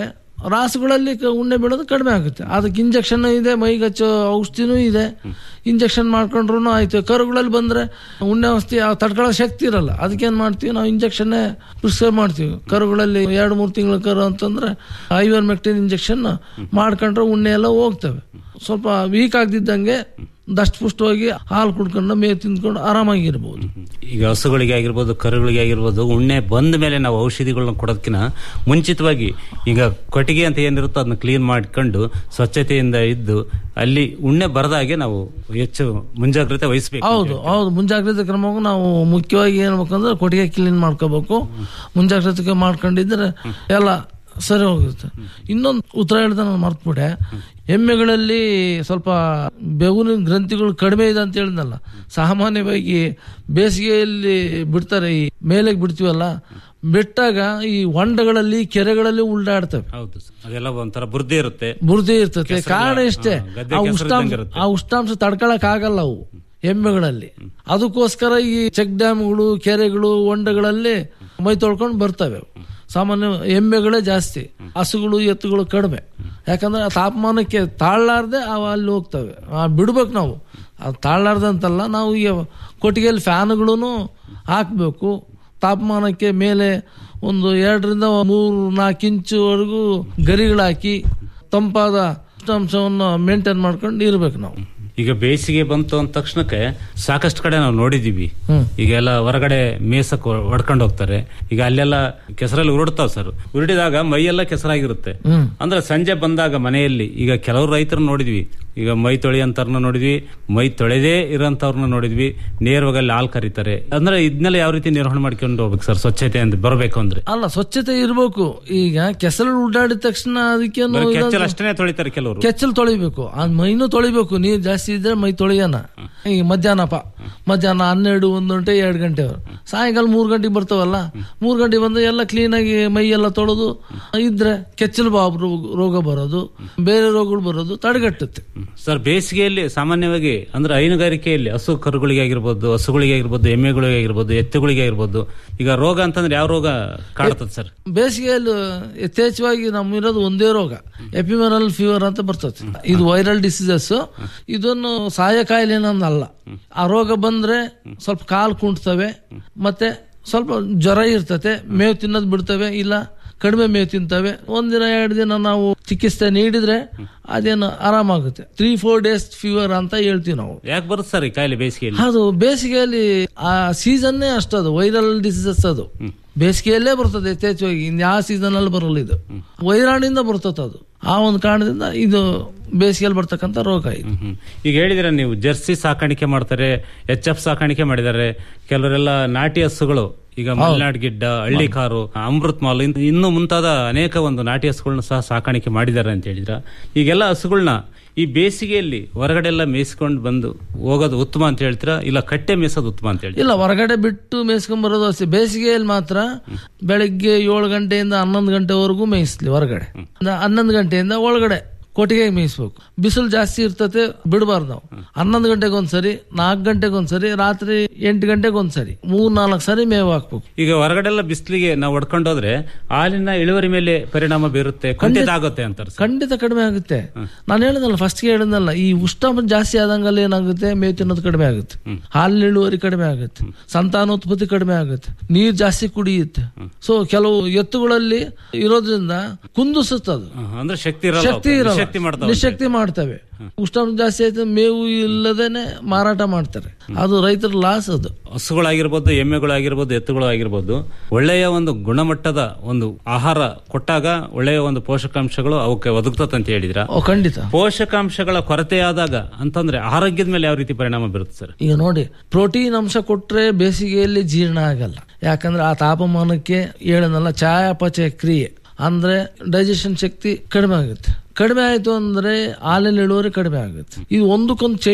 ರಾಸುಗಳಲ್ಲಿ ಕ- ಉಣ್ಣೆ ಬೀಳೋದು ಕಡಿಮೆ ಆಗುತ್ತೆ ಅದಕ್ಕೆ ಇಂಜೆಕ್ಷನ್ ಇದೆ ಮೈಗೆ ಹಚ್ಚೋ ಔಷಧಿನೂ ಇದೆ ಇಂಜೆಕ್ಷನ್ ಮಾಡ್ಕೊಂಡ್ರು ಆಯ್ತು ಕರುಗಳಲ್ಲಿ ಬಂದ್ರೆ ಉಣ್ಣೆ ಔಷಧಿ ಆ ತಡ್ಕೊಳ್ಳೋ ಶಕ್ತಿ ಇರಲ್ಲ ಅದಕ್ಕೇನ್ ಮಾಡ್ತೀವಿ ನಾವು ಇಂಜೆಕ್ಷನ್ ಪ್ರಿಸ್ಕ್ರೈಬ್ ಮಾಡ್ತೀವಿ ಕರುಗಳಲ್ಲಿ ಎರಡು ಮೂರು ತಿಂಗಳ ಕರು ಅಂತಂದ್ರೆ ಐವರ್ ಮೆಕ್ಟಿನ್ ಇಂಜೆಕ್ಷನ್ ಮಾಡ್ಕೊಂಡ್ರೆ ಉಣ್ಣೆ ಎಲ್ಲ ಹೋಗ್ತವೆ ಸ್ವಲ್ಪ ವೀಕ್ ಆಗದಿದ್ದಂಗೆ ದಷ್ಟಪುಷ್ಟವಾಗಿ ಹಾಲು ಕುಡ್ಕೊಂಡು ಮೇವು ತಿಂದ್ಕೊಂಡು ಆರಾಮಾಗಿರ್ಬೋದು ಈಗ ಹಸುಗಳಿಗೆ ಆಗಿರ್ಬೋದು ಕರುಗಳಿಗೆ ಆಗಿರ್ಬೋದು ಉಣ್ಣೆ ಬಂದ ಮೇಲೆ ನಾವು ಔಷಧಿಗಳನ್ನ ಕೊಡೋದಕ್ಕಿಂತ ಮುಂಚಿತವಾಗಿ ಈಗ ಕೊಟ್ಟಿಗೆ ಅಂತ ಏನಿರುತ್ತೋ ಅದನ್ನ ಕ್ಲೀನ್ ಮಾಡ್ಕೊಂಡು ಸ್ವಚ್ಛತೆಯಿಂದ ಇದ್ದು ಅಲ್ಲಿ ಉಣ್ಣೆ ಬರದಾಗೆ ನಾವು ಹೆಚ್ಚು ಮುಂಜಾಗ್ರತೆ ವಹಿಸಬೇಕು ಹೌದು ಹೌದು ಮುಂಜಾಗ್ರತೆ ಕ್ರಮವಾಗಿ ನಾವು ಮುಖ್ಯವಾಗಿ ಏನ್ಬೇಕಂದ್ರೆ ಕೊಟ್ಟಿಗೆ ಕ್ಲೀನ್ ಮಾಡ್ಕೋಬೇಕು ಮುಂಜಾಗ್ರತೆ ಮಾಡ್ಕೊಂಡಿದ್ರೆ ಎಲ್ಲ ಸರಿ ಹೋಗುತ್ತೆ ಇನ್ನೊಂದು ಉತ್ತರ ಹೇಳ್ದ ನಾನು ಮರ್ತ್ಬಿಟ್ಟೆ ಎಮ್ಮೆಗಳಲ್ಲಿ ಸ್ವಲ್ಪ ಬೆವರಿನ ಗ್ರಂಥಿಗಳು ಕಡಿಮೆ ಇದೆ ಅಂತ ಹೇಳಿದ್ನಲ್ಲ ಸಾಮಾನ್ಯವಾಗಿ ಬೇಸಿಗೆಯಲ್ಲಿ ಬಿಡ್ತಾರೆ ಈ ಮೇಲೆಗೆ ಬಿಡ್ತೀವಲ್ಲ ಬಿಟ್ಟಾಗ ಈ ಹೊಂಡಗಳಲ್ಲಿ ಕೆರೆಗಳಲ್ಲಿ ಉಲ್ಡಾಡ್ತವೆ ಹೌದು ಅದೆಲ್ಲ ಒಂಥರ ಬುರ್ದಿ ಇರುತ್ತೆ ಬುರ್ದಿ ಇರ್ತದೆ ಕಾರಣ ಇಷ್ಟೇ ಹಾ, ಗದ್ದೆ ಆ ಕೆಸರು ಉಷ್ಣಾಂಶ ಇದ್ದಂಗೆ ಇರುತ್ತೆ. ಆ ಉಷ್ಣಾಂಶ ತಡ್ಕೊಳಕ್ ಆಗಲ್ಲ ಅವು ಎಮ್ಮೆಗಳಲ್ಲಿ ಅದಕ್ಕೋಸ್ಕರ ಈ ಚೆಕ್ ಡ್ಯಾಮ್ಗಳು ಕೆರೆಗಳು ಹೊಂಡಗಳಲ್ಲಿ ಮೈ ತೊಳ್ಕೊಂಡು ಬರ್ತವೆ ಅವು. ಸಾಮಾನ್ಯ ಎಮ್ಮೆಗಳೇ ಜಾಸ್ತಿ ಹಸುಗಳು ಎತ್ತುಗಳು ಕಡಿಮೆ ಯಾಕಂದ್ರೆ ಆ ತಾಪಮಾನಕ್ಕೆ ತಾಳ್ಲಾರ್ದೆ ಅವು ಅಲ್ಲಿ ಹೋಗ್ತವೆ ಆ ಬಿಡ್ಬೇಕು ನಾವು ಅದು ತಾಳ್ಲಾರ್ದೆ ಅಂತಲ್ಲ ನಾವು ಈಗ ಕೊಟ್ಟಿಗೆಯಲ್ಲಿ ಫ್ಯಾನ್ಗಳು ಹಾಕ್ಬೇಕು ತಾಪಮಾನಕ್ಕೆ ಮೇಲೆ ಒಂದು ಎರಡರಿಂದ ಮೂರು ನಾಲ್ಕು ಇಂಚುವರೆಗೂ ಗರಿಗಳಾಕಿ ತಂಪಾದ ಉಷ್ಣಾಂಶವನ್ನು ಮೇಂಟೈನ್ ಮಾಡ್ಕೊಂಡು ಇರ್ಬೇಕು ನಾವು ಈಗ ಬೇಸಿಗೆ ಬಂತು ಅಂದ ತಕ್ಷಣಕ್ಕೆ ಸಾಕಷ್ಟು ಕಡೆ ನಾವು ನೋಡಿದೀವಿ ಹ್ಮ್. ಈಗ ಎಲ್ಲ ಹೊರಗಡೆ ಮೇಸಕ್ ಹೊಡ್ಕೊಂಡು ಹೋಗ್ತಾರೆ ಈಗ ಅಲ್ಲೆಲ್ಲ ಕೆಸರಲ್ಲಿ ಉರುಡ್ತಾವ್ ಸರ್ ಉರುಡಿದಾಗ ಮೈಯೆಲ್ಲ ಕೆಸರಾಗಿರುತ್ತೆ ಹ್ಮ್. ಅಂದ್ರೆ ಸಂಜೆ ಬಂದಾಗ ಮನೆಯಲ್ಲಿ ಈಗ ಕೆಲವು ರೈತರು ನೋಡಿದ್ವಿ ಈಗ ಮೈ ತೊಳಿ ಅಂತವ್ರನ್ನ ನೋಡಿದ್ವಿ ಮೈ ತೊಳೆದೇ ಇರೋಂಥವ್ರನ್ನ ನೋಡಿದ್ವಿ ನೇರವಾಗಿ ಅಲ್ಲಿ ಹಾಲು ಕರೀತಾರೆ ಅಂದ್ರೆ ಇದನ್ನೆಲ್ಲ ಯಾವ ರೀತಿ ನಿರ್ವಹಣೆ ಮಾಡ್ಕೊಂಡು ಹೋಗ್ಬೇಕು ಸರ್ ಸ್ವಚ್ಛತೆ ಅಂತ ಬರಬೇಕು ಅಂದ್ರೆ ಅಲ್ಲ ಸ್ವಚ್ಛತೆ ಇರ್ಬೇಕು ಈಗ ಕೆಸರಲ್ಲಿ ಉಡ್ಡಾಡಿದ ತಕ್ಷಣ ಅದಕ್ಕೇನು ಬರೀ ಇದಂತ- ಕೆಚ್ಚಲು ಅಷ್ಟೇ ತೊಳಿತಾರೆ ಕೆಲವರು ಕೆಚ್ಚಲು ತೊಳಿಬೇಕು ಆ ಮೈನು ತೊಳಿಬೇಕು ನೀರ್ ಜಾಸ್ತಿ ಇದ್ರೆ ಮೈ ತೊಳಿಯೋಣ ಈಗ ಮಧ್ಯಾಹ್ನಪ್ಪ ಮಧ್ಯಾಹ್ನ ಹನ್ನೆರಡು ಒಂದು ಗಂಟೆ ಎರಡು ಗಂಟೆ ಸಾಯಂಕಾಲ ಮೂರು ಗಂಟೆಗೆ ಬರ್ತಾವಲ್ಲ ಮೂರು ಗಂಟೆಗೆ ಬಂದು ಎಲ್ಲ ಕ್ಲೀನಾಗಿ ಮೈ ಎಲ್ಲ ತೊಳೆದು ಇದ್ರೆ ಕೆಚ್ಚಲು ಬಾಬ್ ರೋಗ- ರೋಗ ಬರೋದು ಬೇರೆ ರೋಗಗಳು ಬರೋದು ತಡೆಗಟ್ಟುತ್ತೆ ಸರ್ ಬೇಸಿಗೆಯಲ್ಲಿ ಸಾಮಾನ್ಯವಾಗಿ ಅಂದ್ರೆ ಹೈನುಗಾರಿಕೆಯಲ್ಲಿ ಹಸು ಕರುಗಳಿಗೆ ಆಗಿರ್ಬೋದು ಹಸುಗಳಿಗೆ ಆಗಿರ್ಬೋದು ಎಮ್ಮೆಗಳಿಗೆ ಆಗಿರ್ಬೋದು ಎತ್ತುಗಳಿಗೆ ಆಗಿರ್ಬೋದು ಈಗ ರೋಗ ಅಂತಂದ್ರೆ ಯಾವ ರೋಗ ಕಾಡ್ತದೆ ಸರ್ ಬೇಸಿಗೆಯಲ್ಲಿ ಯಥೇಚ್ಛವಾಗಿ ನಮ್ಮಿರೋದು ಒಂದೇ ರೋಗ ಎಪಿಮೆರಲ್ ಫೀವರ್ ಅಂತ ಬರ್ತದೆ ಇದು ವೈರಲ್ ಡಿಸೀಸಸ್ ಇದನ್ನು ಸಾಯ ಕಾಯಿಲೆ ಅನ್ನೋದಲ್ಲ ಆ ರೋಗ ಬಂದ್ರೆ ಸ್ವಲ್ಪ ಕಾಲು ಕುಂಟ್ತವೆ ಮತ್ತೆ ಸ್ವಲ್ಪ ಜ್ವರ ಇರ್ತತೆ ಮೇವು ತಿನ್ನೋದು ಬಿಡ್ತವೆ ಇಲ್ಲ ಕಡಿಮೆ ಮೇವು ತಿಂತವೆ ಒಂದಿನ ಎರಡು ದಿನ ನಾವು ಚಿಕಿತ್ಸೆ ನೀಡಿದ್ರೆ ಅದೇನು ಆರಾಮಾಗುತ್ತೆ ತ್ರೀ ಫೋರ್ ಡೇಸ್ ಫೀವರ್ ಅಂತ ಹೇಳ್ತೀವಿ ನಾವು ಯಾಕೆ ಬರುತ್ತೆ ಸರ್ ಈ ಕಾಯಿಲೆ ಬೇಸಿಗೆಯಲ್ಲಿ ಅದು ಬೇಸಿಗೆಯಲ್ಲಿ ಆ ಸೀಸನ್ನೇ ಅಷ್ಟದು ವೈರಲ್ ಡಿಸೀಸಸ್ ಅದು ಬೇಸಿಗೆಯಲ್ಲೇ ಬರ್ತದೆ ಯಥೇಚ್ಛವಾಗಿ ಇನ್ಯಾವ ಸೀಸನ್ ಅಲ್ಲಿ ಬರಲ್ಲ ಇದು ವೈರಾಣಿಂದ ಬರ್ತದೆ ಅದು ಆ ಒಂದು ಕಾರಣದಿಂದ ಇದು ಬೇಸಿಗೆಯಲ್ಲಿ ಬರ್ತಕ್ಕಂಥ ರೋಗ ಇದು ಹ್ಮ್. ಈಗ ಹೇಳಿದ್ರೆ ನೀವು ಜರ್ಸಿ ಸಾಕಾಣಿಕೆ ಮಾಡ್ತಾರೆ ಎಚ್ ಎಫ್ ಸಾಕಾಣಿಕೆ ಮಾಡಿದ್ದಾರೆ ಕೆಲವರೆಲ್ಲ ನಾಟಿ ಹಸುಗಳು ಈಗ ಮಲೆನಾಡ್ ಗಿಡ್ಡ ಹಳ್ಳಿ ಕಾರು ಅಮೃತ್ ಮಾಲ್ ಇನ್- ಇನ್ನು ಮುಂತಾದ ಅನೇಕ ಒಂದು ನಾಟಿ ಹಸುಗಳನ್ನ ಸಹ ಸಾಕಾಣಿಕೆ ಮಾಡಿದ್ದಾರೆ ಅಂತ ಹೇಳಿದ್ರ ಈಗೆಲ್ಲ ಹಸುಗಳನ್ನ ಈ ಬೇಸಿಗೆಯಲ್ಲಿ ಹೊರಗಡೆ ಎಲ್ಲ ಮೇಯಿಸ್ಕೊಂಡು ಬಂದು ಹೋಗೋದು ಉತ್ತಮ ಅಂತ ಹೇಳ್ತೀರಾ ಇಲ್ಲ ಕಟ್ಟೆ ಮೇಯಿಸೋದು ಉತ್ತಮ ಅಂತ ಹೇಳ್ತೀರಾ ಇಲ್ಲ ಹೊರಗಡೆ ಬಿಟ್ಟು ಮೇಯಿಸ್ಕೊಂಡ್ ಬರೋದು ಅಷ್ಟೇ ಬೇಸಿಗೆಯಲ್ಲಿ ಮಾತ್ರ ಬೆಳಿಗ್ಗೆ ಏಳು ಗಂಟೆಯಿಂದ ಹನ್ನೊಂದು ಗಂಟೆವರೆಗೂ ಮೇಯಿಸ್ಲಿ ಹೊರಗಡೆ ಅಂದ್ರೆ ಹನ್ನೊಂದು ಗಂಟೆಯಿಂದ ಒಳಗಡೆ ಕೊಟ್ಟಿಗೆ ಮೇಯಿಸ್ಬೇಕು ಬಿಸಿಲು ಜಾಸ್ತಿ ಇರ್ತತೆ ಬಿಡಬಾರ್ದು ನಾವು ಹನ್ನೊಂದು ಗಂಟೆಗೆ ಒಂದ್ಸರಿ ನಾಲ್ಕು ಗಂಟೆಗೆ ಒಂದ್ಸರಿ ರಾತ್ರಿ ಎಂಟು ಗಂಟೆಗೆ ಒಂದ್ಸರಿ ಮೂರ್ ನಾಲ್ಕು ಸರಿ ಮೇವು ಹಾಕ್ಬೇಕು ಈಗ ಹೊರಗಡೆ ಎಲ್ಲ ಬಿಸಿಲಿಗೆ ನಾವು ಹೊಡ್ಕೊಂಡು ಹೋದ್ರೆ ಹಾಲಿನ ಇಳುವರಿ ಮೇಲೆ ಪರಿಣಾಮ ಬೀರುತ್ತೆ ಕುಂಠಿತ ಆಗುತ್ತೆ ಅಂತಾರೆ ಸರ್. ಖಂಡಿತ ಕಡಿಮೆ ಆಗುತ್ತೆ ನಾನು ಹೇಳಿದ್ನಲ್ಲ ಫಸ್ಟ್ಗೆ ಹೇಳಿದ್ನಲ್ಲ ಈ ಉಷ್ಣಾಂಶ ಜಾಸ್ತಿ ಆದಂಗಲ್ಲ ಏನಾಗುತ್ತೆ ಮೇವು ತಿನ್ನೋದು ಕಡಿಮೆ ಆಗುತ್ತೆ ಹಾಲಿನ ಇಳುವರಿ ಕಡಿಮೆ ಆಗುತ್ತೆ ಸಂತಾನೋತ್ಪತ್ತಿ ಕಡಿಮೆ ಆಗುತ್ತೆ ನೀರ್ ಜಾಸ್ತಿ ಕುಡಿಯುತ್ತೆ ಸೊ ಕೆಲವು ಎತ್ತುಗಳಲ್ಲಿ ಇರೋದ್ರಿಂದ ಕುಂದಿಸುತ್ತದು ಹ, ಅಂದ್ರೆ ಶಕ್ತಿ ಇರಲ್ಲ ಶಕ್ತಿ ಅವಕ್ಕೆ. ಇರಲ್ಲ ನಿಶಕ್ತಿ ಮಾಡ್ತಾವೆ ನಿಶಕ್ತಿ ಮಾಡ್ತವೆ ಉಷ್ಣಾಂಶ ಜಾಸ್ತಿ ಆಯ್ತು ಮೇವು ಇಲ್ಲದೇನೆ ಮಾರಾಟ ಮಾಡ್ತಾರೆ ಅದು ರೈತರ ಲಾಸ್ ಅದು ಹಸುಗಳಾಗಿರ್ಬೋದು ಎಮ್ಮೆಗಳಾಗಿರ್ಬೋದು ಎತ್ತುಗಳು ಆಗಿರ್ಬೋದು ಒಳ್ಳೆಯ ಒಂದು ಗುಣಮಟ್ಟದ ಒಂದು ಆಹಾರ ಕೊಟ್ಟಾಗ ಒಳ್ಳೆಯ ಒಂದು ಪೋಷಕಾಂಶಗಳು ಅವಕ್ಕೆ ಒದಗ್ತದೆ ಅಂತ ಹೇಳಿದ್ರ ಓ ಖಂಡಿತ ಪೋಷಕಾಂಶಗಳ ಕೊರತೆಯಾದಾಗ ಅಂತಂದ್ರೆ ಆರೋಗ್ಯದ ಮೇಲೆ ಯಾವ ರೀತಿ ಪರಿಣಾಮ ಬೀರುತ್ತೆ ಸರ್ ಈಗ ನೋಡಿ ಪ್ರೋಟೀನ್ ಅಂಶ ಕೊಟ್ರೆ ಬೇಸಿಗೆಯಲ್ಲಿ ಜೀರ್ಣ ಆಗಲ್ಲ ಯಾಕಂದ್ರೆ ಆ ತಾಪಮಾನಕ್ಕೆ ಹೇಳನಲ್ಲ ಚಯಾಪಚಯ ಕ್ರಿಯೆ ಅಂದ್ರೆ ಡೈಜೆಷನ್ ಶಕ್ತಿ ಕಡಿಮೆ ಆಗುತ್ತೆ ಕಡಿಮೆ ಆಯ್ತು ಅಂದ್ರೆ ಹಾಲಿನ ಇಳುವರಿ ಕಡಿಮೆ ಆಗುತ್ತೆ ಇದು ಒಂದಕ್ಕೊಂದು ಚೈನ್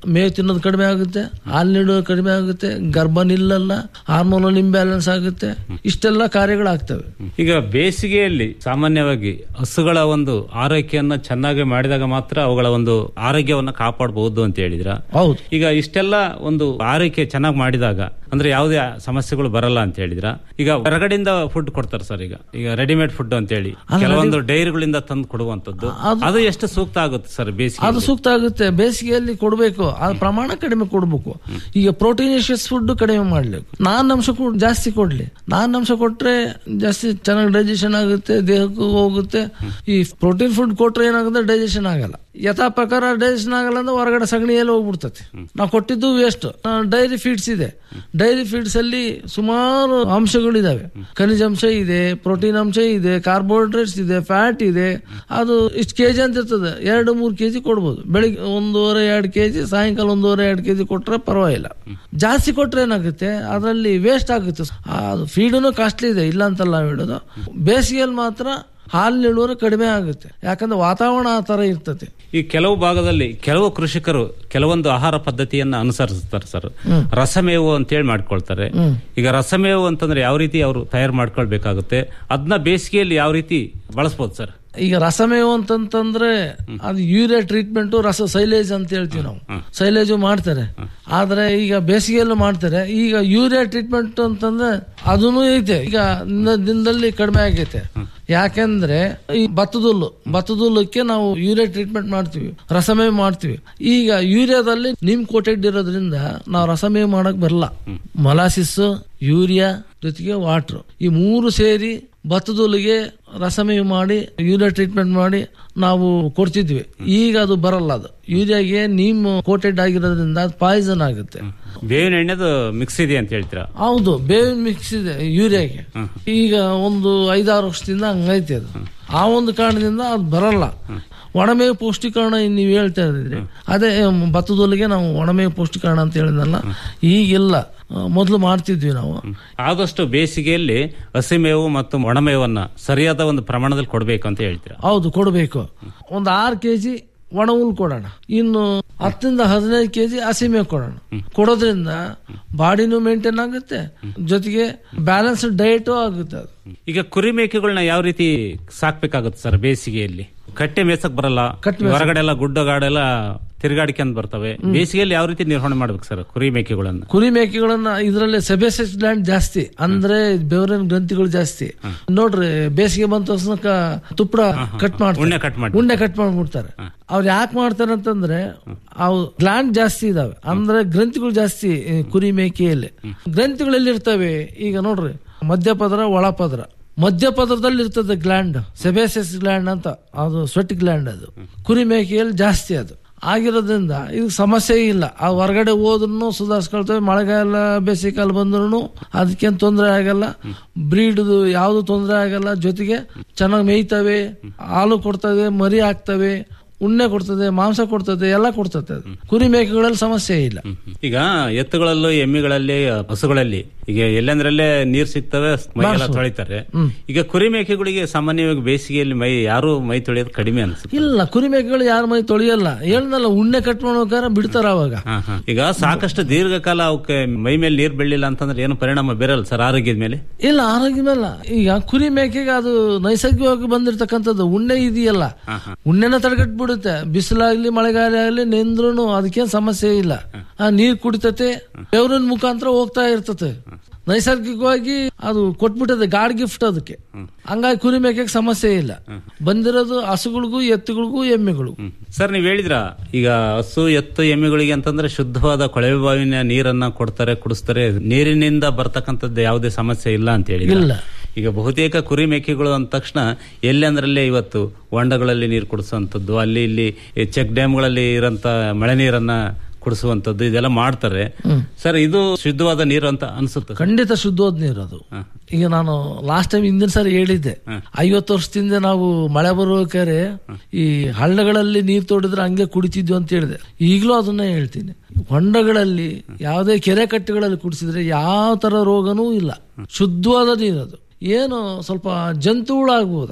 ಮೇವು ತಿನ್ನೋದು ಕಡಿಮೆ ಆಗುತ್ತೆ ಹಾಲು ನೀಡೋದು ಕಡಿಮೆ ಆಗುತ್ತೆ ಗರ್ಭ ನಿಲ್ಲಲ್ಲ ಹಾರ್ಮೋನಲ್ ಇಂಬ್ಯಾಲೆನ್ಸ್ ಆಗುತ್ತೆ ಇಷ್ಟೆಲ್ಲ ಕಾರ್ಯಗಳಾಗ್ತವೆ ಈಗ ಬೇಸಿಗೆಯಲ್ಲಿ ಸಾಮಾನ್ಯವಾಗಿ ಹಸುಗಳ ಒಂದು ಆರೈಕೆಯನ್ನ ಚೆನ್ನಾಗಿ ಮಾಡಿದಾಗ ಮಾತ್ರ ಅವುಗಳ ಒಂದು ಆರೋಗ್ಯವನ್ನ ಕಾಪಾಡಬಹುದು ಅಂತ ಹೇಳಿದ್ರ ಹೌದು ಈಗ ಇಷ್ಟೆಲ್ಲ ಒಂದು ಆರೈಕೆ ಚೆನ್ನಾಗಿ ಮಾಡಿದಾಗ ಅಂದ್ರೆ ಯಾವುದೇ ಸಮಸ್ಯೆಗಳು ಬರಲ್ಲ ಅಂತ ಹೇಳಿದ್ರ ಈಗ ಹೊರಗಡೆಯಿಂದ ಫುಡ್ ಕೊಡ್ತಾರೆ ಸರ್ ಈಗ ಈಗ ರೆಡಿಮೇಡ್ ಫುಡ್ ಅಂತ ಹೇಳಿ ಕೆಲವೊಂದು ಡೈರಿಗಳಿಂದ ತಂದು ಕೊಡುವಂತದ್ದು ಅದು ಎಷ್ಟು ಸೂಕ್ತ ಆಗುತ್ತೆ ಸರ್ ಬೇಸಿಗೆ ಅದು ಸೂಕ್ತ ಆಗುತ್ತೆ ಬೇಸಿಗೆಯಲ್ಲಿ ಕೊಡಬೇಕು ಅದ್ರ ಪ್ರಮಾಣ ಕಡಿಮೆ ಕೊಡಬೇಕು ಈಗ ಪ್ರೋಟೀನಿಷಿಯಸ್ ಫುಡ್ ಕಡಿಮೆ ಮಾಡ್ಬೇಕು ನಾನ್ ಅಂಶ ಕೂಡ ಜಾಸ್ತಿ ಕೊಡ್ಲಿ ನಾನ್ ಅಂಶ ಕೊಟ್ರೆ ಜಾಸ್ತಿ ಚೆನ್ನಾಗಿ ಡೈಜೆಷನ್ ಆಗುತ್ತೆ ದೇಹಕ್ಕೂ ಹೋಗುತ್ತೆ ಈ ಪ್ರೋಟೀನ್ ಫುಡ್ ಕೊಟ್ರೆ ಏನಾಗುತ್ತೆ ಡೈಜೆಷನ್ ಆಗಲ್ಲ ಯಥಾ ಪ್ರಕಾರ ಡೈಜೆಷನ್ ಆಗಲ್ಲ ಅಂದ್ರೆ ಹೊರಗಡೆ ಸಗಣಿಯಲ್ಲಿ ಹೋಗ್ಬಿಡ್ತದೆ ನಾವು ಕೊಟ್ಟಿದ್ದು ವೇಸ್ಟ್ ಡೈರಿ ಫೀಡ್ಸ್ ಇದೆ ಡೈರಿ ಫೀಡ್ಸ್ ಅಲ್ಲಿ ಸುಮಾರು ಅಂಶಗಳಿದಾವೆ ಖನಿಜಾಂಶ ಇದೆ ಪ್ರೋಟೀನ್ ಅಂಶ ಇದೆ ಕಾರ್ಬೋಹೈಡ್ರೇಟ್ಸ್ ಇದೆ ಫ್ಯಾಟ್ ಇದೆ ಅದು ಇಷ್ಟು ಕೆಜಿ ಅಂತ ಇರ್ತದೆ ಎರಡು ಮೂರು ಕೆಜಿ ಕೊಡ್ಬೋದು ಬೆಳಿಗ್ಗೆ ಒಂದೂವರೆ ಎರಡು ಕೆಜಿ ಸಾಯಂಕಾಲ ಒಂದೂವರೆ ಎರಡು ಕೆಜಿ ಕೊಟ್ರೆ ಪರವಾಗಿಲ್ಲ ಜಾಸ್ತಿ ಕೊಟ್ರೆ ಏನಾಗುತ್ತೆ ಅದರಲ್ಲಿ ವೇಸ್ಟ್ ಆಗುತ್ತೆ ಅದು ಫೀಡನು ಕಾಸ್ಟ್ಲಿ ಇದೆ ಇಲ್ಲ ಅಂತಲ್ಲ ನಾವು ಹೇಳೋದು ಬೇಸಿಗೆಯಲ್ಲಿ ಮಾತ್ರ ಹಾಲಿನ ಇಳುವರಿ ಕಡಿಮೆ ಆಗುತ್ತೆ ಯಾಕಂದ್ರೆ ವಾತಾವರಣ ಆ ತರ ಇರ್ತದೆ ಈ ಕೆಲವು ಭಾಗದಲ್ಲಿ ಕೆಲವು ಕೃಷಿಕರು ಕೆಲವೊಂದು ಆಹಾರ ಪದ್ಧತಿಯನ್ನ ಅನುಸರಿಸ್ತಾರೆ ಸರ್ ರಸಮೇವು ಅಂತೇಳಿ ಮಾಡ್ಕೊಳ್ತಾರೆ ಈಗ ರಸಮೇವು ಅಂತಂದ್ರೆ ಯಾವ ರೀತಿ ಅವರು ತಯಾರು ಮಾಡ್ಕೊಳ್ಬೇಕಾಗುತ್ತೆ ಅದನ್ನ ಬೇಸಿಗೆಯಲ್ಲಿ ಯಾವ ರೀತಿ ಬಳಸ್ಬೋದು ಸರ್ ಈಗ ರಸಮೇವು ಅಂತಂತಂದ್ರೆ ಅದು ಯೂರಿಯಾ ಟ್ರೀಟ್ಮೆಂಟ್ ರಸ ಸೈಲೇಜ್ ಅಂತ ಹೇಳ್ತೀವಿ ನಾವು ಸೈಲೇಜು ಮಾಡ್ತಾರೆ ಆದ್ರೆ ಈಗ ಬೇಸಿಗೆಯಲ್ಲೂ ಮಾಡ್ತಾರೆ ಈಗ ಯೂರಿಯಾ ಟ್ರೀಟ್ಮೆಂಟ್ ಅಂತಂದ್ರೆ ಅದನ್ನು ಐತೆ ಈಗ ದಿನ- ದಿನದಲ್ಲಿ ಕಡಿಮೆ ಆಗೈತೆ ಯಾಕೆಂದ್ರೆ ಈ ಭತ್ತದುಲ್ಲು ಭತ್ತದುಲ್ಲಕ್ಕೆ ನಾವು ಯೂರಿಯಾ ಟ್ರೀಟ್ಮೆಂಟ್ ಮಾಡ್ತೀವಿ ರಸಮೇವು ಮಾಡ್ತೀವಿ ಈಗ ಯೂರಿಯಾದಲ್ಲಿ ನಿಮ್ ಕೋಟೆಡ್ ಇರೋದ್ರಿಂದ ನಾವು ರಸಮೇವು ಮಾಡಕ್ ಬರಲ್ಲ ಮೊಲಾಸಿಸ್ ಯೂರಿಯಾ ಜೊತೆಗೆ ವಾಟರ್ ಈ ಮೂರು ಸೇರಿ ಭತ್ತದುಲ್ಲಿಗೆ ರಸಮೇವು ಮಾಡಿ ಯೂರಿಯಾ ಟ್ರೀಟ್ಮೆಂಟ್ ಮಾಡಿ ನಾವು ಕೊಡ್ತಿದ್ವಿ ಈಗ ಅದು ಬರಲ್ಲ ಅದು ಯೂರಿಯಾಗೆ ನೀಮ್ ಕೋಟೆಡ್ ಆಗಿರೋದ್ರಿಂದ ಅದು ಪಾಯ್ಸನ್ ಆಗುತ್ತೆ ಬೇವಿನ ಎಣ್ಣೆದು ಮಿಕ್ಸ್ ಇದೆ ಅಂತ ಹೇಳ್ತೀರಾ ಹೌದು ಬೇವಿನ ಮಿಕ್ಸ್ ಇದೆ ಯೂರಿಯಾಗೆ ಈಗ ಒಂದು ಐದಾರು ವರ್ಷದಿಂದ ಹಂಗೈತೆ ಅದು ಆ ಒಂದು ಕಾರಣದಿಂದ ಅದು ಬರಲ್ಲ ಒಣಮೇವು ಪೌಷ್ಟಿಕರಣ ಇನ್ ನೀವು ಹೇಳ್ತಾ ಇದ್ರಿ ಅದೇ ಭತ್ತದೊಲಿಗೆ ನಾವು ಒಣಮೇವು ಪೌಷ್ಟಿಕರಣ ಅಂತ ಹೇಳಿದ್ನಲ್ಲ ಈಗಿಲ್ಲ ಮೊದಲು ಮಾಡ್ತಿದ್ವಿ ನಾವು ಆದಷ್ಟು ಬೇಸಿಗೆಯಲ್ಲಿ ಹಸಿಮೇವು ಮತ್ತು ಒಣಮೇವನ್ನ ಸರಿಯಾದ ಒಂದು ಪ್ರಮಾಣದಲ್ಲಿ ಕೊಡಬೇಕು ಅಂತ ಹೇಳ್ತೀರಾ ಹೌದು ಕೊಡಬೇಕು ಒಂದು ಆರು ಕೆಜಿ ಒಣ ಹುಲ್ ಕೊಡೋಣ ಇನ್ನು ಹತ್ತರಿಂದ ಹದಿನೈದು ಕೆಜಿ ಹಸಿಮೇವು ಕೊಡೋಣ ಕೊಡೋದ್ರಿಂದ ಬಾಡಿನೂ ಮೇಂಟೈನ್ ಆಗುತ್ತೆ ಜೊತೆಗೆ ಬ್ಯಾಲೆನ್ಸ್ ಡಯಟು ಆಗುತ್ತೆ ಅದು ಈಗ ಕುರಿ ಮೇಕೆಗಳನ್ನ ಯಾವ ರೀತಿ ಸಾಕ್ಬೇಕಾಗುತ್ತೆ ಸರ್ ಬೇಸಿಗೆಯಲ್ಲಿ ಕಟ್ಟೆ ಮೇಸಕ್ ಬರಲ್ಲ ಹೊರಗಡೆ ಎಲ್ಲ ಗುಡ್ಡ ಗಾಡೆಲ್ಲ ತಿರುಗಾಡಿಕೊಂಡ್ ಬರ್ತವೆ ಬೇಸಿಗೆಯಲ್ಲಿ ಯಾವ ರೀತಿ ನಿರ್ವಹಣೆ ಮಾಡ್ಬೇಕು ಸರ್ ಕುರಿ ಮೇಕೆಗಳನ್ನ ಕುರಿ ಮೇಕೆಗಳನ್ನ ಇದರಲ್ಲಿ ಸೆಬೆಸೆಸ್ ಗ್ಲ್ಯಾಂಡ್ ಜಾಸ್ತಿ ಅಂದ್ರೆ ಬೆವರಿನ ಗ್ರಂಥಿಗಳು ಜಾಸ್ತಿ ನೋಡ್ರಿ ಬೇಸಿಗೆ ಬಂದ ತಕ್ಷಣ ತುಪ್ಪಡ ಕಟ್ ಮಾಡ್ತಾರೆ ಉಣ್ಣೆ ಕಟ್ ಮಾಡಿ ಉಂಡೆ ಕಟ್ ಮಾಡ್ಬಿಡ್ತಾರೆ ಅವ್ರು ಯಾಕೆ ಮಾಡ್ತಾರೆ ಅಂತಂದ್ರೆ ಅವು ಗ್ಲ್ಯಾಂಡ್ ಜಾಸ್ತಿ ಇದಾವೆ ಅಂದ್ರೆ ಗ್ರಂಥಿಗಳು ಜಾಸ್ತಿ ಈ ಕುರಿ ಮೇಕೆಯಲ್ಲಿ ಗ್ರಂಥಿಗಳಲ್ಲಿ ಇರ್ತವೆ ಈಗ ನೋಡ್ರಿ ಮಧ್ಯಪದ್ರ ಒಳಪದ್ರ ಮಧ್ಯಪದ್ರದಲ್ಲಿ ಇರ್ತದೆ ಗ್ಲ್ಯಾಂಡ್ ಸೆಬೇಸಸ್ ಗ್ಲ್ಯಾಂಡ್ ಅಂತ ಅದು ಸ್ವೆಟ್ ಗ್ಲ್ಯಾಂಡ್ ಅದು ಕುರಿ ಮೇಕೆಯಲ್ಲಿ ಜಾಸ್ತಿ ಅದು ಆಗಿರೋದ್ರಿಂದ ಇದು ಸಮಸ್ಯೆ ಇಲ್ಲ ಆ ಹೊರಗಡೆ ಹೋದ್ರೂ ಸುಧಾರಿಸ್ಕೊಳ್ತೇವೆ ಮಳೆಗಾಲ ಬೇಸಿಗೆಕಾಲ ಬಂದ್ರೂ ಅದಕ್ಕೇನು ತೊಂದರೆ ಆಗಲ್ಲ ಬ್ರೀಡ್ದು ಯಾವುದು ತೊಂದರೆ ಆಗಲ್ಲ ಜೊತೆಗೆ ಚೆನ್ನಾಗಿ ಮೇಯ್ತವೆ ಹಾಲು ಕೊಡ್ತವೆ ಮರಿ ಹಾಕ್ತವೆ ಉಣ್ಣೆ ಕೊಡ್ತದೆ ಮಾಂಸ ಕೊಡ್ತದೆ ಎಲ್ಲ ಕೊಡ್ತದೆ ಅದು ಕುರಿ ಮೇಕೆಗಳಲ್ಲಿ ಸಮಸ್ಯೆ ಇಲ್ಲ ಈಗ ಎತ್ತುಗಳಲ್ಲೂ ಎಮ್ಮಿಗಳಲ್ಲಿ ಹಸುಗಳಲ್ಲಿ ಈಗ ಎಲ್ಲಂದ್ರಲ್ಲೇ ನೀರ್ ಸಿಗ್ತವೆ ಮೈ ಎಲ್ಲ ತೊಳಿತಾರೆ ಈಗ ಕುರಿ ಮೇಕೆಗಳಿಗೆ ಸಾಮಾನ್ಯವಾಗಿ ಬೇಸಿಗೆಯಲ್ಲಿ ಮೈ ಯಾರು ಮೈ ತೊಳೆಯೋದು ಕಡಿಮೆ ಅನ್ಸುತ್ತೆ ಇಲ್ಲ ಕುರಿ ಮೇಕೆಗಳು ಯಾರ ಮೈ ತೊಳೆಯಲ್ಲ ಹೇಳ್ದಲ್ಲ ಉಣ್ಣೆ ಕಟ್ ಮಾಡೋಕಾರ ಬಿಡ್ತಾರ ಅವಾಗ ಹಾ, ಹಾ. ಈಗ ಸಾಕಷ್ಟು ದೀರ್ಘಕಾಲ ಅವಕ್ಕೆ ಮೈ ಮೇಲೆ ನೀರ್ ಬೆಳಿಲ್ಲ ಅಂತಂದ್ರೆ ಏನು ಪರಿಣಾಮ ಬೀರಲ್ಲ ಸರ್ ಆರೋಗ್ಯದ ಮೇಲೆ ಇಲ್ಲ ಆರೋಗ್ಯ ಮೇಲೆ ಈಗ ಕುರಿ ಮೇಕೆಗೆ ಅದು ನೈಸರ್ಗಿಕವಾಗಿ ಬಂದಿರತಕ್ಕಂಥದ್ದು ಉಣ್ಣೆ ಇದೆಯಲ್ಲ ಉಣ್ಣೆನ ತಡೆಗಟ್ಬಿಡುತ್ತೆ ಬಿಸಿಲಾಗ್ಲಿ ಮಳೆಗಾಲ ಆಗ್ಲಿ ನೆಂದ್ರೂ ಅದಕ್ಕೇನ್ ಸಮಸ್ಯೆ ಇಲ್ಲ ಆ ನೀರ್ ಕುಡಿತತೆ ಬೆವರಿನ ಮುಖಾಂತರ ಹೋಗ್ತಾ ಇರ್ತತೆ ನೈಸರ್ಗಿಕವಾಗಿ ಅದು ಕೊಟ್ಬಿಟ್ಟದೆ ಗಾಡ್ ಗಿಫ್ಟ್ ಅದಕ್ಕೆ ಹಂಗಾಗಿ ಕುರಿ ಮೇಕೆಗೆ ಸಮಸ್ಯೆ ಇಲ್ಲ ಬಂದಿರೋದು ಹಸುಗಳಿಗೂ ಎತ್ತುಗಳಿಗೂ ಎಮ್ಮೆಗಳಿಗೂ ಸರ್ ನೀವ್ ಹೇಳಿದ್ರ ಈಗ ಹಸು ಎತ್ತು ಎಮ್ಮೆಗಳಿಗೆ ಅಂತಂದ್ರೆ ಶುದ್ಧವಾದ ಕೊಳವೆ ಬಾವಿನ ನೀರನ್ನ ಕೊಡ್ತಾರೆ ಕುಡಿಸ್ತಾರೆ ನೀರಿನಿಂದ ಬರ್ತಕ್ಕಂಥದ್ದು ಯಾವುದೇ ಸಮಸ್ಯೆ ಇಲ್ಲ ಅಂತ ಹೇಳಿ ಇಲ್ಲ. ಈಗ ಬಹುತೇಕ ಕುರಿ ಮೇಕೆಗಳು ಅಂದ ತಕ್ಷಣ ಎಲ್ಲಂದ್ರಲ್ಲೇ ಇವತ್ತು ಹೊಂಡಗಳಲ್ಲಿ ನೀರು ಕುಡಿಸುವಂತದ್ದು ಅಲ್ಲಿ ಇಲ್ಲಿ ಚೆಕ್ ಡ್ಯಾಮ್ಗಳಲ್ಲಿ ಇರೋಂತ ಮಳೆ ನೀರನ್ನ ಕುಡಿಸುವಂತದ್ದು ಇದೆಲ್ಲ ಮಾಡ್ತಾರೆ ಸರ್ ಇದು ಶುದ್ಧವಾದ ನೀರು ಅಂತ ಅನ್ಸುತ್ತೆ ಖಂಡಿತ ಶುದ್ಧವಾದ ನೀರು ಅದು ಈಗ ನಾನು ಲಾಸ್ಟ್ ಟೈಮ್ ಹಿಂದಿನ ಸಾರಿ ಹೇಳಿದ್ದೆ ಐವತ್ತು ವರ್ಷದಿಂದ ನಾವು ಮಳೆ ಬರುವಕಾರೆ ಈ ಹಳ್ಳಗಳಲ್ಲಿ ನೀರು ತೋಡಿದ್ರೆ ಹಂಗೆ ಕುಡಿತಿದ್ವಿ ಅಂತ ಹೇಳಿದೆ ಈಗಲೂ ಅದನ್ನೇ ಹೇಳ್ತೀನಿ ಹೊಂಡಗಳಲ್ಲಿ ಯಾವುದೇ ಕೆರೆ ಕಟ್ಟೆಗಳಲ್ಲಿ ಕುಡಿಸಿದ್ರೆ ಯಾವ ತರ ರೋಗನೂ ಇಲ್ಲ ಶುದ್ಧವಾದ ನೀರು ಅದು ಏನು ಸ್ವಲ್ಪ ಜಂತುಗಳಾಗ್ಬೋದು ಅಷ್ಟೇ